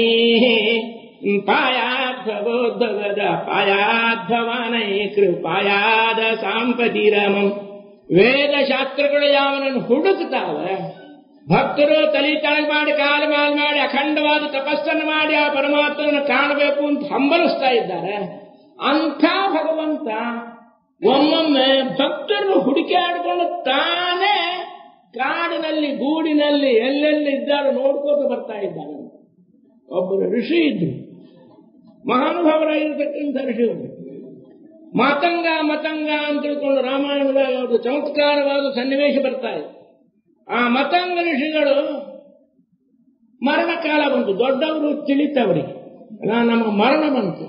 ಪಾಯಾಧ್ವಬೋದ್ಭವದ ಪಾಯಾಧ್ವವನೈ ಕೃಪಾಯಾದ ಸಾಂಪತಿರಮಂ ವೇದ ಶಾಸ್ತ್ರಗಳು ಯಾವನನ್ನು ಹುಡುಕ್ತಾವ ಭಕ್ತರು ತಲೆ ತಳಗ್ ಮಾಡಿ ಕಾಲು ಮಾಲ್ ಮಾಡಿ ಅಖಂಡವಾದ ತಪಸ್ಸನ್ನು ಮಾಡಿ ಆ ಪರಮಾತ್ಮನ ಕಾಣಬೇಕು ಅಂತ ಹಂಬಲಿಸ್ತಾ ಇದ್ದಾರೆ ಅಂಥ ಭಗವಂತ ಒಮ್ಮೊಮ್ಮೆ ಭಕ್ತರನ್ನು ಹುಡುಕಾಡಿಕೊಂಡು ತಾನೇ ಕಾಡಿನಲ್ಲಿ ಗೂಡಿನಲ್ಲಿ ಎಲ್ಲೆಲ್ಲಿ ಇದ್ದಾರೋ ನೋಡ್ಕೋತ ಬರ್ತಾ ಇದ್ದಾನೆ ಒಬ್ಬರು ಋಷಿ ಇದ್ರು ಮಹಾನುಭಾವರಾಗಿರ್ತಕ್ಕಂಥ ಋಷಿಗಳು ಮಾತಂಗ ಮತಂಗ ಅಂತ ತಿಳ್ಕೊಂಡು ರಾಮಾಯಣದಾಗ ಅವರು ಚಮತ್ಕಾರವಾದ ಸನ್ನಿವೇಶ ಬರ್ತಾ ಇದೆ ಆ ಮತಂಗ ಋಷಿಗಳು ಮರಣ ಕಾಲ ಬಂತು ದೊಡ್ಡವರು ತಿಳಿತವರಿಗೆ ಅಲ್ಲ ನಮ್ಮ ಮರಣ ಬಂತು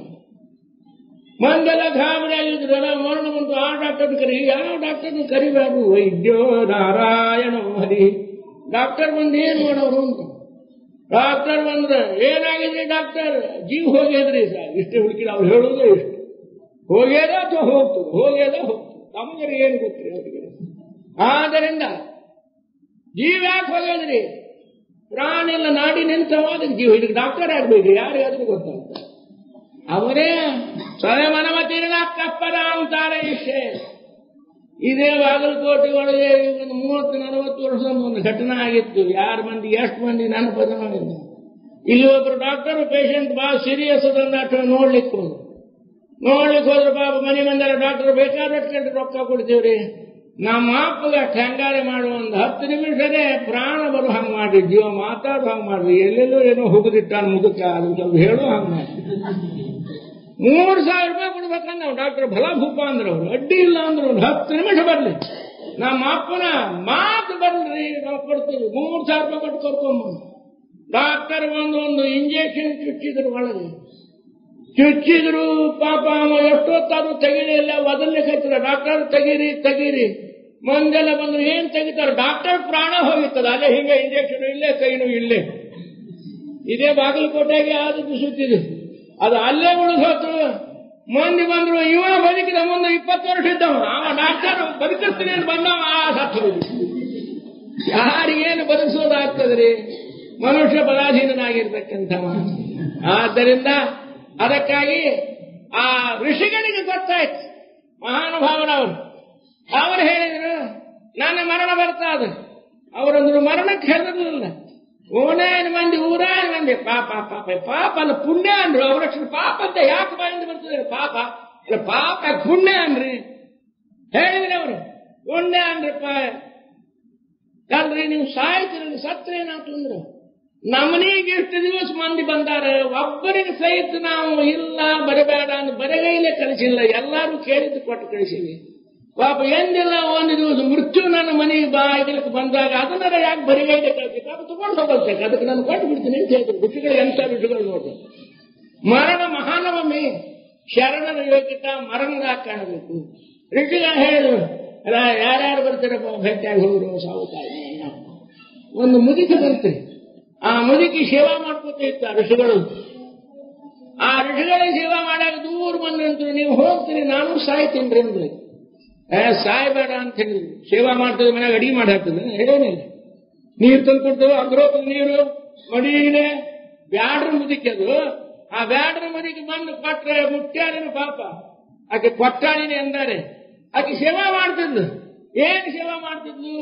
ಮಂದೆಲ್ಲ ಗಾಬರಿ ಆಗಿದ್ರು ಎಲ್ಲ ಮರಣ ಬಂತು ಆ ಡಾಕ್ಟರ್ ಕರಿ ಯಾವ ಡಾಕ್ಟರ್ನ ಕರಿಬಾರ್ದು ವೈದ್ಯೋ ನಾರಾಯಣ ಹರಿ ಡಾಕ್ಟರ್ ಬಂದು ಏನ್ ಮಾಡೋರು ಅಂತ ಡಾಕ್ಟರ್ ಬಂದ್ರೆ ಏನಾಗಿದೆ ಡಾಕ್ಟರ್ ಜೀವ ಹೋಗ್ಯದ್ರಿ ಸರ್ ಇಷ್ಟು ಹುಡುಕಿ ಅವ್ರು ಹೇಳುವುದೇ ಇಷ್ಟು ಹೋಗ್ಯದ ಅಥವಾ ಹೋಗ್ತು ಹೋಗ್ಯದ ಹೋಗ್ತು ತಮಗೆ ಏನು ಗೊತ್ತಿರಿ ಅವರಿಗೆ ಆದ್ದರಿಂದ ಜೀವ ಯಾಕೆ ಹೋಗ್ಯದ್ರಿ ಪ್ರಾಣ ಇಲ್ಲ ನಾಡಿ ನಿಂತವಾದ ಜೀವ ಇದಕ್ಕೆ ಡಾಕ್ಟರ್ ಆಗ್ಬೇಕು ಯಾರಿಗಾದ್ರೂ ಗೊತ್ತಾಗ್ತದೆ ಅವರೇ ಸ್ವಯಮನಮತೀರ್ಣ ಕಪ್ಪರ ಅಂತಾರೆ ಇಷ್ಟೇ ಇದೇ ಬಾಗಲಕೋಟೆ ಒಳಗೆ ಒಂದು ಮೂವತ್ತು ನಲವತ್ತು ವರ್ಷ ಒಂದು ಘಟನೆ ಆಗಿತ್ತು ಯಾರು ಮಂದಿ ಎಷ್ಟು ಮಂದಿ ನೆನಪದ ಮಾಡಿದ್ರು ಇಲ್ಲಿ ಒಬ್ರು ಡಾಕ್ಟರ್ ಪೇಷಂಟ್ ಬಹಳ ಸೀರಿಯಸ್ ಅದಂದಾಟ ನೋಡ್ಲಿಕ್ಕೆ ಹೋದ್ರು ನೋಡ್ಲಿಕ್ಕೆ ಹೋದ್ರೆ ಪಾಪ ಮನೆ ಮಂದೆಲ್ಲ ಡಾಕ್ಟರ್ ಬೇಕಾದಷ್ಟು ಗಂಟೆ ರೊಕ್ಕ ಕೊಡ್ತೀವ್ರಿ ನಮ್ಮ ಅಪ್ಪಗ ಹೆಂಗಾರೆ ಮಾಡುವ ಒಂದು ಹತ್ತು ನಿಮಿಷನೇ ಪ್ರಾಣ ಬರೋ ಹಂಗೆ ಮಾಡ್ರಿ ಜೀವ ಮಾತಾಡೋ ಹಂಗೆ ಮಾಡ್ರಿ ಎಲ್ಲೆಲ್ಲೋ ಏನೋ ಹೋಗುದಿಟ್ಟಾನ ಮುದುಕ ಅದು ಸ್ವಲ್ಪ ಹೇಳೋ ಹಂಗೆ ಮಾಡ್ರಿ ಮೂರು ಸಾವಿರ ರೂಪಾಯಿ ಕೊಡ್ಬೇಕಂದ್ರೆ ನಾವು ಡಾಕ್ಟರ್ ಭಲ ಭೂಪ ಅಂದ್ರು ಅವ್ರು ಅಡ್ಡಿ ಇಲ್ಲ ಅಂದ್ರು ಒಂದು ಹತ್ತು ನಿಮಿಷ ಬರ್ಲಿ ನಮ್ಮ ಅಪ್ಪನ ಮಾತು ಬರ್ಲಿ ನಾವು ಕೊಡ್ತೀವಿ ಮೂರು ಸಾವಿರ ರೂಪಾಯಿ ಕೊಟ್ಟು ಕರ್ಕೊಂಬಂದು ಡಾಕ್ಟರ್ ಬಂದು ಒಂದು ಇಂಜೆಕ್ಷನ್ ಚುಚ್ಚಿದ್ರು ಒಳಗೆ ಚುಚ್ಚಿದ್ರು ಪಾಪ ಅವ ಎಷ್ಟೊತ್ತಾದ್ರೂ ತೆಗಿಲಿಲ್ಲ ಒದರ್ಲಿಕ್ಕೆ ಡಾಕ್ಟರ್ ತೆಗೀರಿ ತೆಗೀರಿ ಮಂದೆಲ್ಲ ಬಂದು ಏನ್ ತೆಗಿತಾರೆ ಡಾಕ್ಟರ್ ಪ್ರಾಣ ಹೋಗಿರ್ತದೆ ಅಲ್ಲೇ ಹಿಂಗೆ ಇಂಜೆಕ್ಷನ್ ಇಲ್ಲೇ ಕೈನು ಇಲ್ಲೇ ಇದೇ ಬಾಗಲಕೋಟೆಗೆ ಆದದ್ದು ಸುತ್ತಿದೆ ಅದು ಅಲ್ಲೇ ಉಳಿದು ಹೋತು ಮಂದಿ ಬಂದ್ರು ಇವ ಬದುಕಿದ ಮುಂದೆ ಇಪ್ಪತ್ತು ವರ್ಷ ಇದ್ದವ ಅವ ಡಾಕ್ಟರ್ ಬದುಕಿಸ್ತೀನಿ ಅಂತ ಬಂದವ ಆ ಸತ್ತು ಯಾರಿಗೇನು ಬದುಕಿಸೋದಾಗ್ತದ್ರಿ ಮನುಷ್ಯ ಪರಾಧೀನನಾಗಿರ್ತಕ್ಕಂಥವ ಆದ್ದರಿಂದ ಅದಕ್ಕಾಗಿ ಆ ಋಷಿಗಳಿಗೆ ಗೊತ್ತಾಯ್ತು ಮಹಾನುಭಾವನವರು ಅವರು ಹೇಳಿದ್ರು ನನ್ನ ಮರಣ ಬರ್ತಾ ಅದು ಅವರಂದ್ರು ಮರಣಕ್ಕೆ ಹೆದರಲಿಲ್ಲ ಓಣಾಯನ ಮಂದಿ ಊರಾಯನ ಮಂದಿ ಪಾಪ ಪಾಪ ಪಾಪ ಅಲ್ಲ ಪುಣ್ಯ ಅಂದ್ರು ಅವ್ರ ಪಾಪ ಅಂತ ಯಾಕೆ ಬಾಯಿಂದ ಬರ್ತದೆ ಪಾಪ ಅಲ್ಲ ಪಾಪ ಪುಣ್ಯ ಅನ್ರಿ ಹೇಳಿದ್ರಿ ಅವರು ಪುಣ್ಯ ಅಂದ್ರಪ್ಪ ಅಲ್ರಿ ನೀವು ಸಾಯ್ತಿರಲಿ ಸತ್ರ ಏನಾಯ್ತು ಅಂದ್ರು ನಮ್ಮನಿಗೆ ಎಷ್ಟು ದಿವಸ ಮಂದಿ ಬಂದಾರ ಒಬ್ಬರಿಗೆ ಸಹಿತ ನಾವು ಇಲ್ಲ ಬರಬೇಡ ಅಂತ ಬರಗೈಲೆ ಕಳಿಸಿಲ್ಲ ಎಲ್ಲರೂ ಕೇಳಿದ್ದು ಕೊಟ್ಟು ಕಳಿಸಿವಿ ಪಾಪ ಎಂದಿಲ್ಲ ಒಂದು ದಿವಸ ಮೃತ್ಯು ನನ್ನ ಮನೆಗೆ ಬಾ ಇದಕ್ಕೆ ಬಂದಾಗ ಅದನ್ನ ಯಾಕೆ ಬರಿಗೈಲೆ ಕಳಿಸಿ ಪಾಪ ತಗೊಂಡು ಹೋಗಲ್ಬೇಕು ಅದಕ್ಕೆ ನಾನು ಕೊಟ್ಟು ಬಿಡ್ತೀನಿ ಅಂತ ಹೇಳಿದ್ರು ಋಷಿಗಳು ಎಂತ ಋಷಿಗಳು ನೋಡ್ರಿ ಮರಣ ಮಹಾನವಮಿ ಶರಣರ ಯೋಗ್ಯತ ಮರಣದಾಗ ಕಾಣಬೇಕು ಋಷಿಗಳು ಹೇಳಿದ್ರು ಅಲ್ಲ ಯಾರ್ಯಾರು ಬರ್ತಾರಪ್ಪ ಭೇಟಿಯಾಗಿ ಹೋಗ್ರು ಸಾವುಕಾಯಿ ಒಂದು ಮುದುಕಿ ಬರ್ತೀರಿ ಆ ಮುದುಕಿ ಸೇವಾ ಮಾಡ್ಕೋತ ಇತ್ತು ಆ ಋಷಿಗಳು ಆ ಋಷಿಗಳಿಗೆ ಸೇವಾ ಮಾಡಾಗ ದೂರ ಬಂದ್ರಂದ್ರು ನೀವು ಹೋಗ್ತೀರಿ ನಾನು ಸಾಯ್ತೀನಿ ಅಂದ್ರೆ ಏ ಸಾಯ್ಬೇಡ ಅಂತ ಹೇಳಿ ಸೇವಾ ಮಾಡ್ತದೆ ಮನೆಯಾಗ ಅಡಿಗೆ ಮಾಡಿ ಹಾಕ್ತದೆ ಏನಿಲ್ಲ ನೀರು ತಂದು ಕೊಡ್ತೇವೆ ಅಗ್ರೋಪದ ನೀರು ಮಡಿನೇ ಬ್ಯಾಡ್ರ ಮುದುಕಿ ಅದು ಆ ಬ್ಯಾಡ್ರ ಮುದುಕಿ ಬಂದು ಕೊಟ್ರೆ ಮುಟ್ಟ್ಯಾರೇನು ಪಾಪ ಆಕೆ ಕೊಟ್ಟಾಳಿನಿ ಅಂದಾರೆ ಆಕೆ ಸೇವಾ ಮಾಡ್ತಿದ್ಲು ಏನ್ ಸೇವಾ ಮಾಡ್ತಿದ್ಲು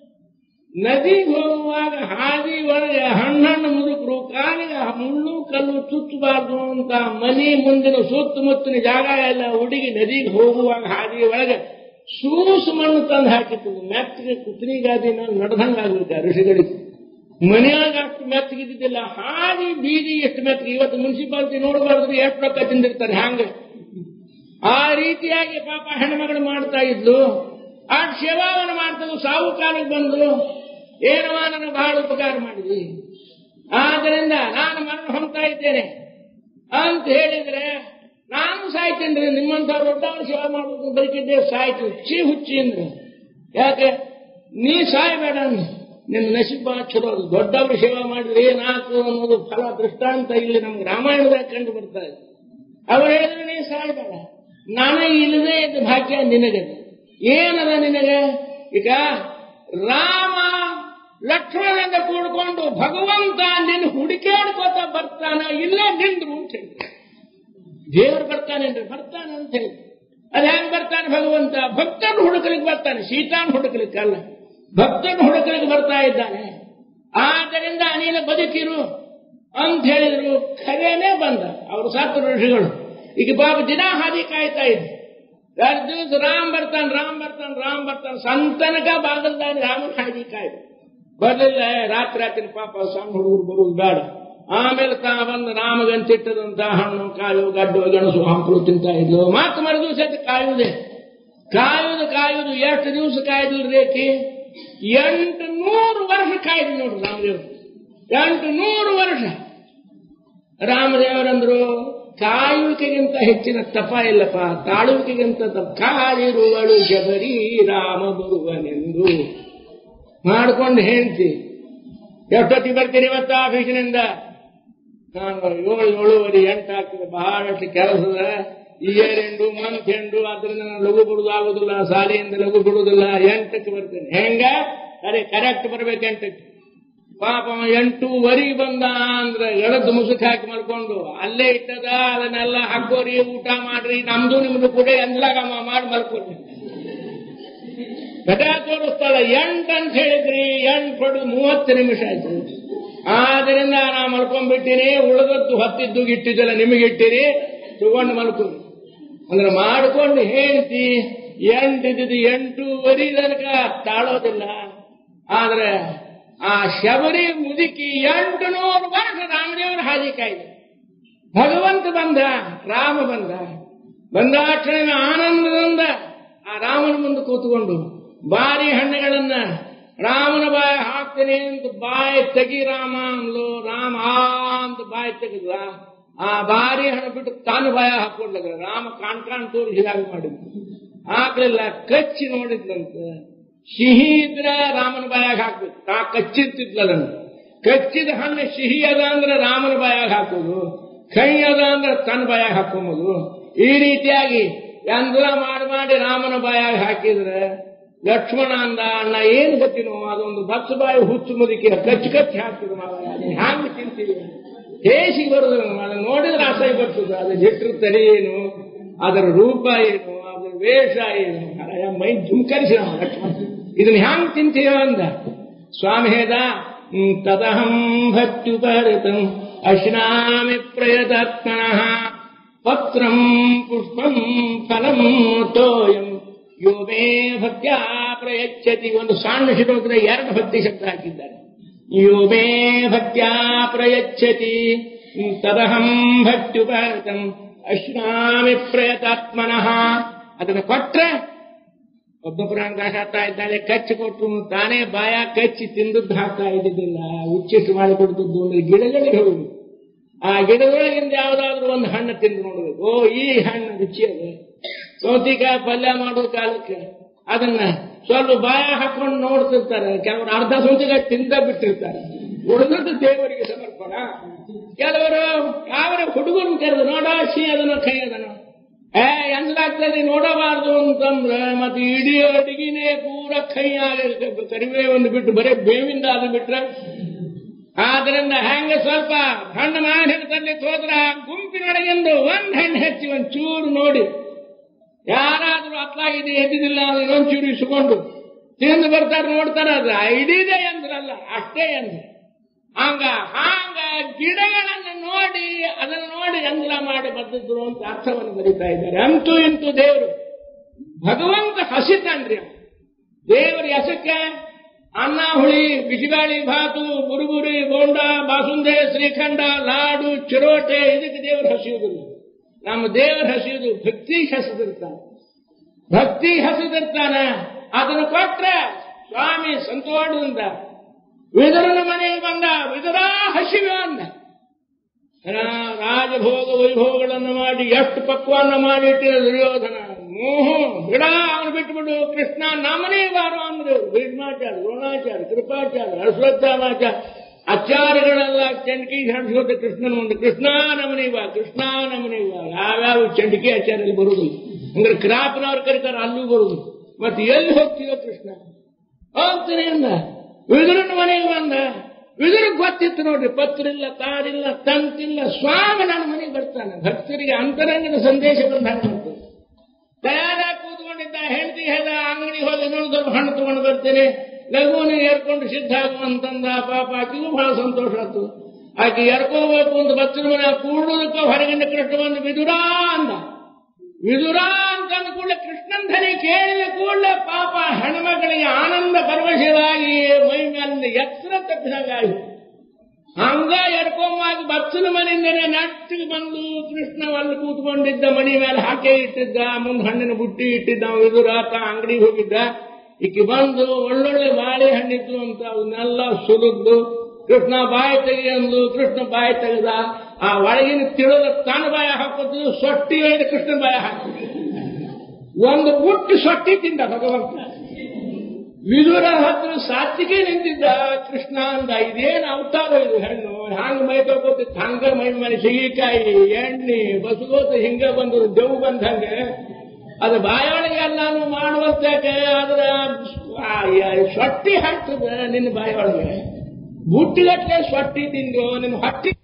ನದಿಗೆ ಹೋಗುವಾಗ ಹಾದಿ ಒಳಗೆ ಹಣ್ಣಣ್ಣು ಮುದುಕರು ಕಾಲಿಗೆ ಮುಳ್ಳು ಕಲ್ಲು ಚುಚ್ಚಬಾರ್ದು ಅಂತ ಮನಿ ಮುಂದಿನ ಸುತ್ತಮುತ್ತಲಿನ ಜಾಗ ಎಲ್ಲ ಹುಡುಗಿ ನದಿಗೆ ಹೋಗುವಾಗ ಹಾದಿ ಒಳಗೆ ಸೂಸು ಮಣ್ಣು ತಂದು ಹಾಕಿತ್ತು ಮೆತ್ತಗೆ ಕುತ್ರಿ ಗಾದಿನ ನಡೆದಂಗಾಗ್ಬೇಕು ಋಷಿಗಳಿಗೆ ಮನೆಯಾಗ ಅಷ್ಟು ಮೆತ್ತಗಿದ್ದಿದ್ದಿಲ್ಲ ಹಾದಿ ಬೀದಿ ಎಷ್ಟು ಮೆತ್ತಗೆ ಇವತ್ತು ಮುನ್ಸಿಪಾಲಿಟಿ ನೋಡಬಾರ್ದು ಎಷ್ಟು ರೊಕ್ಕ ತಿಂದಿರ್ತಾರೆ ಹ್ಯಾಂಗ ಆ ರೀತಿಯಾಗಿ ಪಾಪ ಹೆಣ್ಮಗಳು ಮಾಡ್ತಾ ಇದ್ಲು ಆ ಸೇವಾವನ್ನು ಮಾಡ್ತದ್ದು ಸಾವು ಕಾಲಿಗೆ ಬಂದು ಏನವ ನನಗೆ ಬಹಳ ಉಪಕಾರ ಮಾಡಿದಿ ಆದ್ದರಿಂದ ನಾನು ಮರಣ ಹೊಂದ್ತಾ ಇದ್ದೇನೆ ಅಂತ ಹೇಳಿದ್ರೆ ನಾನು ಸಾಯ್ತೇನ್ರಿ ನಿಮ್ಮಂತ ದೊಡ್ಡವರ ಸೇವೆ ಮಾಡುವುದು ಬದುಕಿದ್ದೆ ಸಾಯ್ತು ಚಿ ಹುಚ್ಚಿ ಅಂದ್ರು ಯಾಕೆ ನೀ ಸಾಯ್ಬೇಡ ಅಂದ್ರು. ನಿನ್ನ ನಸೀಬ ಚಲೋ ಅದು. ದೊಡ್ಡವ್ರ ಸೇವೆ ಮಾಡಿದ್ರೆ ಏನಾಗ್ತದೆ ಅನ್ನೋದು ಫಲ ದೃಷ್ಟಾಂತ ಇಲ್ಲಿ ನಮ್ಗೆ ರಾಮಾಯಣದಾಗ ಕಂಡು ಬರ್ತಾ ಇದೆ ಅವ್ರು ಹೇಳಿದ್ರೆ ನೀ ಸಾಯ್ಬೇಡ ನನಗೆ ಇಲ್ಲದೆ ಇದ್ದ ಭಾಗ್ಯ ನಿನಗೆ ಏನದ ನಿನಗೆ ಈಗ ರಾಮ ಲಕ್ಷ್ಮಣನಿಂದ ಕೂಡ್ಕೊಂಡು ಭಗವಂತ ನಿನ್ನ ಹುಡುಕಾಡ್ಕೋತ ಬರ್ತಾನ ಇಲ್ಲೇ ನಿಂದ್ರು ಅಂತ ಹೇಳಿ ದೇವರು ಬರ್ತಾನೇನ್ರಿ ಬರ್ತಾನೆ ಅಂತ ಹೇಳಿ ಅದ್ ಹೆಂಗ್ ಬರ್ತಾನೆ ಭಗವಂತ ಭಕ್ತನ ಹುಡುಕಲಿಕ್ಕೆ ಬರ್ತಾನೆ ಸೀತಾನ್ ಹುಡುಕಲಿಕ್ಕೆ ಅಲ್ಲ ಭಕ್ತನ ಹುಡುಕಲಿಕ್ಕೆ ಬರ್ತಾ ಇದ್ದಾನೆ ಆದ್ದರಿಂದ ನೀನು ಬದುಕಿರು ಅಂತ ಹೇಳಿದ್ರು ಖರೇನೆ ಬಂದ ಅವರು ಸಾಕು ಋಷಿಗಳು ಈಗ ಪಾಪ ದಿನ ಹಾದಿ ಕಾಯ್ತಾ ಇದ್ರು ಎರಡು ದಿವಸ ರಾಮ್ ಬರ್ತಾನೆ ರಾಮ್ ಬರ್ತಾನೆ ರಾಮ್ ಬರ್ತಾನೆ ಸಂತನಕ ಬಾಗಲ್ದಾನೆ ರಾಮನ ಹಾದಿ ಕಾಯ್ದು ಬರ್ಲಿಲ್ಲ ರಾತ್ರಿ ರಾತ್ರಿ ಪಾಪ ಸಣ್ಣ ಹುಡುಗರು ಬರುವುದು ಬೇಡ ಆಮೇಲೆ ತಾ ಬಂದು ರಾಮಗಂತಿಟ್ಟದಂತ ಹಣ್ಣು ಕಾಳು ಗಡ್ಡು ಗೆಣಸು ಹಂಪಲು ತಿಂತಾ ಇದ್ಲು ಮತ್ತೆ ಮರು ದಿವಸ ಕಾಯುವುದೇ ಕಾಯುವುದು ಕಾಯುವುದು ಎಷ್ಟು ದಿವಸ ಕಾಯ್ದಿಲ್ಲ ರೇಖಿ ಎಂಟು ನೂರು ವರ್ಷ ಕಾಯ್ದು ನೋಡ್ರಿ ರಾಮದೇವರು ಎಂಟು ನೂರು ವರ್ಷ ರಾಮದೇವರಂದ್ರು ಕಾಯುವಿಕೆಗಿಂತ ಹೆಚ್ಚಿನ ತಪ ಇಲ್ಲಪ್ಪ ತಾಳುವಿಕೆಗಿಂತ ತಪ ಕಾಲಿರುವಳು ಶಬರಿ ರಾಮ ಬರುವನೆಂದು ಮಾಡ್ಕೊಂಡು ಹೇಳ್ತಿ ಎಷ್ಟೊತ್ತಿಗೆ ಬರ್ತೀನಿ ಇವತ್ತು ಆಫೀಸಿನಿಂದ ನಾನು ಏಳು ಏಳುವರೆ ಎಂಟು ಆಗ್ತದೆ ಬಹಳಷ್ಟು ಕೆಲಸದ ಇಯರ್ ಎಂಡು ಮಂತ್ ಎಂಡು ಅದರಿಂದ ನಾನು ಲಘು ಬಿಡುದು ಆಗುದಿಲ್ಲ ಶಾಲೆಯಿಂದ ಲಘು ಬಿಡುದಿಲ್ಲ ಎಂಟಕ್ಕೆ ಬರ್ತೇನೆ ಹೆಂಗ ಅರೆ ಕರೆಕ್ಟ್ ಬರ್ಬೇಕು ಎಂಟಕ್ಕೆ ಪಾಪ ಅವ ಎಂಟೂವರೆಗೆ ಬಂದ ಅಂದ್ರೆ ಎಳದ್ದು ಮುಸುಕ್ ಹಾಕಿ ಮಾಡ್ಕೊಂಡು ಅಲ್ಲೇ ಇಟ್ಟದ ಅದನ್ನೆಲ್ಲ ಹಾಕೋರಿ ಊಟ ಮಾಡ್ರಿ ನಮ್ದು ನಿಮ್ದು ಕೂಡ ಎಂದ್ಲಾಗ ಮಾಡಿ ಮಲ್ಕೊರಿ ಘಟ ತೋರಿಸ್ತಾಳ ಎಂಟು ಅಂತ ಹೇಳಿದ್ರಿ ಎಂಟು ಹೊಡೆದು ಮೂವತ್ತು ನಿಮಿಷ ಆಯ್ತು ಆದ್ದರಿಂದ ನಾ ಮಲ್ಕೊಂಡ್ಬಿಟ್ಟಿನಿ ಉಳಿದದ್ದು ಹೊತ್ತಿದ್ದು ಇಟ್ಟಿದ್ದಲ್ಲ ನಿಮಗೆ ಇಟ್ಟಿರಿ ತಗೊಂಡು ಮಲ್ಕೊಂಡು ಅಂದ್ರೆ ಮಾಡ್ಕೊಂಡು ಹೇಳ್ತಿ ಎಂಟು ಇದ್ದಿದ್ದು ಎಂಟೂವರೆ ತನಕ ತಾಳೋದಿಲ್ಲ ಆದ್ರೆ ಆ ಶಬರಿ ಮುದುಕಿ ಎಂಟು ನೂರು ವರ್ಷ ರಾಮದೇವರ ಹಾದಿ ಕಾಯ್ದೆ ಭಗವಂತ ಬಂದ ರಾಮ ಬಂದ ಬಂದಾಕ್ಷಣ ಆನಂದದಿಂದ ಆ ರಾಮನ ಮುಂದೆ ಕೂತ್ಕೊಂಡು ಬಾರಿ ಹಣ್ಣುಗಳನ್ನ ರಾಮನ ಬಾಯಿ ಹಾಕ್ತೀನಿ ಅಂತ ಬಾಯಿ ತೆಗಿ ರಾಮ ಅಂದ್ಲು ರಾಮ ಆ ಅಂತ ಬಾಯಿ ತೆಗೆದ ಆ ಬಾರಿ ಹಣ್ಣು ಬಿಟ್ಟು ತಾನು ಬಾಯ ಹಾಕೊಂಡ್ಲ ರಾಮ ಕಾಣ್ ಕಾಣ್ ತೋರಿಸಿದಾಗ ಮಾಡಿದ್ದು ಹಾಕ್ಲಿಲ್ಲ ಕಚ್ಚಿ ನೋಡಿದ್ಲಂತೆ ಸಿಹಿ ಇದ್ರ ರಾಮನ ಬಾಯಾಗ ಹಾಕ್ಬೇಕು ತಾ ಕಚ್ಚಿರ್ತಿದ್ಲದನ್ನು ಕಚ್ಚಿದ ಹಣ್ಣು ಸಿಹಿ ಅದ ಅಂದ್ರೆ ರಾಮನ ಬಾಯಾಗ ಹಾಕೋದು ಕೈ ಅದ ಅಂದ್ರೆ ತನ್ನ ಬಾಯಾಗ ಹಾಕೊಂಬೋದು ಈ ರೀತಿಯಾಗಿ ಎಲ್ಲ ಮಾಡಿ ಮಾಡಿ ರಾಮನ ಬಾಯಾಗ ಹಾಕಿದ್ರೆ ಲಕ್ಷ್ಮಣ ಅಂದ ಅಣ್ಣ ಏನ್ ಗೊತ್ತಿನೋ ಅದೊಂದು ಬಸ್ ಬಾಯಿ ಹುಚ್ಚು ಮುದುಕಿ ಕಚ್ಚಿ ಕಚ್ಚಿ ಹಾಕ್ತಿದ್ರು ಹ್ಯಾಂಗ ತಿಂತೀವಿ ಹೇಸಿ ಬರುದು ಅದನ್ನ ನೋಡಿದ್ರೆ ಅಸಹ್ಯ ಬರ್ತದೆ ಅದು ಜಿಟ್ರ ತಲೆ ಏನು ಅದರ ರೂಪ ಏನು ಅದರ ವೇಷ ಏನು ಅಯ್ಯ, ಮೈ ಜುಮ್ಕರಿಸಿ ನಾವು ಲಕ್ಷ್ಮಣ ಇದನ್ನ ಹ್ಯಾಂಗ ತಿಂತೀವ ಅಂದ ಸ್ವಾಮಿ ಹೇದ ಹ್ಮ್, ತದಹಂ ಭಕ್ತ್ಯುಪಹೃತಂ ಅಶ್ನಾಮಿ ಪ್ರಯತಾತ್ಮನಃ ಪತ್ರಂ ಪುಷ್ಪಂ ಫಲಂ ತೋಯಂ ಯೋ ಮೇ ಭಕ್ತ್ಯಾ ಪ್ರಯಚ್ಛತಿ ಒಂದು ಸಣ್ಣ ಶ್ಲೋಕದ ಎರಡು ಭಕ್ತಿ ಶಬ್ದ ಹಾಕಿದ್ದಾರೆ ಯೋ ಮೇ ಭಕ್ತ್ಯಾ ಪ್ರಯಚ್ಛತಿ ತದಹಂ ಭಕ್ತ್ಯುಪಹೃತಂ ಅಶ್ನಾಮಿ ಪ್ರಯತಾತ್ಮನಃ ಅದನ್ನು ಕೊಟ್ರೆ ಒಬ್ಬ ಪುರಾಣ ದಾಸ ಹಾಕ್ತಾ ಇದ್ದಾಳೆ ಕಚ್ಚಿ ಕೊಟ್ಟು ತಾನೇ ಬಾಯ ಕಚ್ಚಿ ತಿಂದದ್ದು ಹಾಕ್ತಾ ಇದ್ದಿದ್ದಿಲ್ಲ ಉಚ್ಚಿಟ್ಟು ಮಾಡಿ ಕೊಡ್ತದ್ದು ಅಂದ್ರೆ ಗಿಡಗಳಿಗೆ ಹೋಗುದು ಆ ಗಿಡದೊಳಗಿಂದ ಯಾವ್ದಾದ್ರು ಒಂದು ಹಣ್ಣು ತಿಂದು ನೋಡ್ಬೇಕು ಓ ಈ ಹಣ್ಣು ರುಚಿ ಅದ ಸೌತಿಕಾಯಿ ಪಲ್ಯ ಮಾಡೋ ಕಾಲಕ್ಕೆ ಅದನ್ನ ಸ್ವಲ್ಪ ಬಾಯ ಹಾಕೊಂಡು ನೋಡ್ತಿರ್ತಾರೆ ಕೆಲವರು ಅರ್ಧ ಸೌತಿಕಾಯಿ ತಿಂದ ಬಿಟ್ಟಿರ್ತಾರೆ ಉಳಿದದ್ದು ದೇವರಿಗೆ ಸಮರ್ಪಣ ಕೆಲವರು ಯಾವ ಹುಡುಗರು ಕರೆದು ನೋಡ ಸಿ ಅದನ್ನು ಕೈ ಅದನ್ನು ಏ ಎಂದಾಗ್ತದೆ ನೋಡಬಾರ್ದು ಅಂತಂದ್ರೆ ಮತ್ತೆ ಇಡೀ ಅಡಿಗೆನೆ ಪೂರ ಕೈ ಕರಿವೇ ಒಂದು ಬಿಟ್ಟು ಬರೀ ಬೇವಿಂದ ಅದು ಬಿಟ್ರೆ ಆದ್ರಿಂದ ಹೆಂಗ ಸ್ವಲ್ಪ ಹಣ್ಣು ಮಾಡಿ ತರ್ಲಿಕ್ಕೆ ಹೋದ್ರ ಗುಂಪಿನೊಳಗಿಂದು ಒಂದ್ ಹಣ್ಣು ಹೆಚ್ಚಿ ಒಂದ್ ಚೂರು ನೋಡಿ ಯಾರಾದ್ರೂ ಅತ್ಲಾಗಿದೆ ಎದ್ದಿದ್ದಿಲ್ಲ ಅಂದ್ರೆ ಒಂಚೂರು ಇಸ್ಕೊಂಡು ತಿಂದು ಬರ್ತಾರೆ ನೋಡ್ತಾರ ಅದು ಇಡೀದೇ ಎಂದ್ರಲ್ಲ ಅಷ್ಟೇ ಎಂದ್ರೆ ಹಂಗ ಹಾಂಗ ಗಿಡಗಳನ್ನು ನೋಡಿ ಅದನ್ನು ನೋಡಿ ಅಂಗ್ಲ ಮಾಡಿ ಬದ್ದಿದ್ರು ಅಂತ ಅರ್ಥವನ್ನು ಬರೀತಾ ಇದ್ದಾರೆ ಅಂತೂ ಇಂತೂ ದೇವರು ಭಗವಂತ ಹಸಿತಾನ್ರಿ ಅವ. ದೇವರ ಹೆಸಕ್ಕೆ ಅನ್ನ ಹುಳಿ ಬಿಸಿಗಾಳಿ ಭಾತು ಬುರುಬುರಿ ಬೋಂಡ ಬಾಸುಂದೆ ಶ್ರೀಖಂಡ ಲಾಡು ಚಿರೋಟೆ ಇದಕ್ಕೆ ದೇವರು ಹಸಿಯುವುದಿಲ್ಲ ನಮ್ಮ ದೇವರ ಹಸಿಯುವುದು ಭಕ್ತಿ ಹಸಿದಿರ್ತಾನೆ ಭಕ್ತಿ ಹಸಿದಿರ್ತಾನೆ ಅದನ್ನು ಕೊಟ್ರೆ ಸ್ವಾಮಿ ಸಂತೋಷದಿಂದ ವಿದುರನ ಮನೆಗೆ ಬಂದ ವಿದುರ ಹಸಿವೆ ಅಂದ ರಾ- ರಾಜಭೋಗ ವೈಭವಗಳನ್ನು ಮಾಡಿ ಎಷ್ಟು ಪಕ್ವಾನ್ನ ಮಾಡಿಟ್ಟಿರ ದುರ್ಯೋಧನ ಮೋಹ ಬಿಡ ಅವನು ಬಿಟ್ಬಿಡು ಕೃಷ್ಣ ನಮ್ಮನೇ ಬಾರೋ ಅಂದ್ರೆ ಭೀಷ್ಮಾಚಾರ್ಯ ದ್ರೋಣಾಚಾರ್ಯ ಕೃಪಾಚಾರ್ಯ ಅಶ್ವತ್ಥಾಮಾಚಾರ್ಯ ಆಚಾರ್ಯಗಳೆಲ್ಲ ಚಂಡಿಕೆ ಹಾಡಿಸ್ಕೊತ ಕೃಷ್ಣನ ಮುಂದೆ ಕೃಷ್ಣ ನಮನಿ ಬಾ ಕೃಷ್ಣ ನಮನಿ ಬಾ ಯಾವ್ಯಾವ ಚಂಡಿಕೆ ಆಚಾರ್ಯಲ್ಲಿ ಬರುದು ಅಂದ್ರೆ ಕ್ರಾಪ್ನವ್ರು ಕರೀತಾರೆ ಅಲ್ಲೂ ಬರುದು ಮತ್ತೆ ಎಲ್ಲಿ ಹೋಗ್ತೀಯೋ ಕೃಷ್ಣ ಹೋಗ್ತೀನಿ ಅಂದ ವಿದುರನ ಮನೆಗೆ ಬಂದ ವಿದುರಿಗೆ ಗೊತ್ತಿತ್ತು ನೋಡ್ರಿ ಪತ್ರಿಲ್ಲ ತಾರಿಲ್ಲ ತಂತಿಲ್ಲ ಸ್ವಾಮಿ ನನ್ನ ಮನೆಗೆ ಬರ್ತಾನೆ ಭಕ್ತರಿಗೆ ಅಂತರಂಗದ ಸಂದೇಶ ಬಂದಾಗ ತಯಾರಾಗಿ ಕೂತ್ಕೊಂಡಿದ್ದ ಹೆಂಡತಿ ಹೇಳ್ದ ಅಂಗಡಿಗೆ ಹೋಗಿ ಇನ್ನೊಂದು ಸ್ವಲ್ಪ ಹಣ್ಣು ತಗೊಂಡು ಬರ್ತೇನೆ ಲಘುವನ್ನ ಏರ್ಕೊಂಡು ಸಿದ್ಧ ಆಗು ಅಂತಂದ ಪಾಪ ಆಕೆಗೂ ಬಹಳ ಸಂತೋಷ ಆಯ್ತು ಆಕೆ ಎರ್ಕೋಬೇಕು ಅಂತ ಭಕ್ತರ ಮನೆ ಕೂಡುದಕ್ಕೆ ಹೊರಗಿಂದ ಕೃಷ್ಣ ಬಂದು ವಿದುರ ಅಂದ ವಿದುರ ಅಂತ ಅಂದ ಕೂಡಲೇ ಕೃಷ್ಣನ್ ಧ್ವನಿ ಕೇಳಿದ ಕೂಡಲೇ ಪಾಪ ಹೆಣ್ಮಗಳಿಗೆ ಆನಂದ ಪರವಶರಾಗಿ ಮೈ ಮೇಲಿಂದ ಎತ್ತರ ತಪ್ಪಿದಂಗಾಗಿ ಹಂಗ ಎಡ್ಕೊಂಬಾಗಿ ಬಚ್ಚನ ಮನೆಯಿಂದನೇ ನಟ್ಟಿಗೆ ಬಂದು ಕೃಷ್ಣ ಅಲ್ಲಿ ಕೂತ್ಕೊಂಡಿದ್ದ ಮಣಿ ಮೇಲೆ ಹಾಕೇ ಇಟ್ಟಿದ್ದ ಮುಂದೆ ಹಣ್ಣಿನ ಬುಟ್ಟಿ ಇಟ್ಟಿದ್ದ ಅವ ವಿದುರ ಆತ ಅಂಗಡಿಗೆ ಹೋಗಿದ್ದ ಈಕೆ ಬಂದು ಒಳ್ಳೊಳ್ಳೆ ಬಾಳೆಹಣ್ಣಿದ್ದು ಅಂತ ಅವನ್ನೆಲ್ಲ ಸುಲಿದ್ದು ಕೃಷ್ಣ ಬಾಯಿ ತೆಗಿ ಅಂದು ಕೃಷ್ಣ ಬಾಯಿ ತೆಗೆದ ಆ ಒಳಗಿನ ತಿಳಿದ ತನ್ನ ಬಾಯ ಹಾಕೋದು ಸೊಟ್ಟಿ ಹೇಳಿದ ಕೃಷ್ಣ ಬಾಯ ಹಾಕಿದ್ರು ಒಂದು ಪುಟ್ಟ ಸೊಟ್ಟಿ ತಿಂದ ಭಗವಂತ ವಿದುರ ಹತ್ರ ಸಾತ್ವಿಕೆ ನಿಂತಿದ್ದ ಕೃಷ್ಣ ಅಂದ ಇದೇನು ಅವತಾರ ಇದು ಹೆಣ್ಣು ಹಂಗ ಮೈ ತಗೋತಿತ್ತು ಹಂಗ ಮೈ ಮೇಲೆ ಸಿಗಿಕಾಯಿ ಎಣ್ಣೆ ಬಸಗೋತ ಹಿಂಗ ಬಂದು ದೇವು ಬಂದಂಗೆ ಅದು ಬಾಯೊಳಗೆ ಎಲ್ಲಾನು ಮಾಡುವಂತಕ್ಕೆ ಅದರ ಆ, ಯ- ಸೊಟ್ಟಿ ಹಾಕ್ತದ ನಿನ್ನ ಬಾಯೊಳಗೆ ಬುಟ್ಟಿಗಟ್ಟಲೆ ಸೊಟ್ಟಿ ತಿಂದು ನಿನ್ನ ಹೊಟ್ಟಿ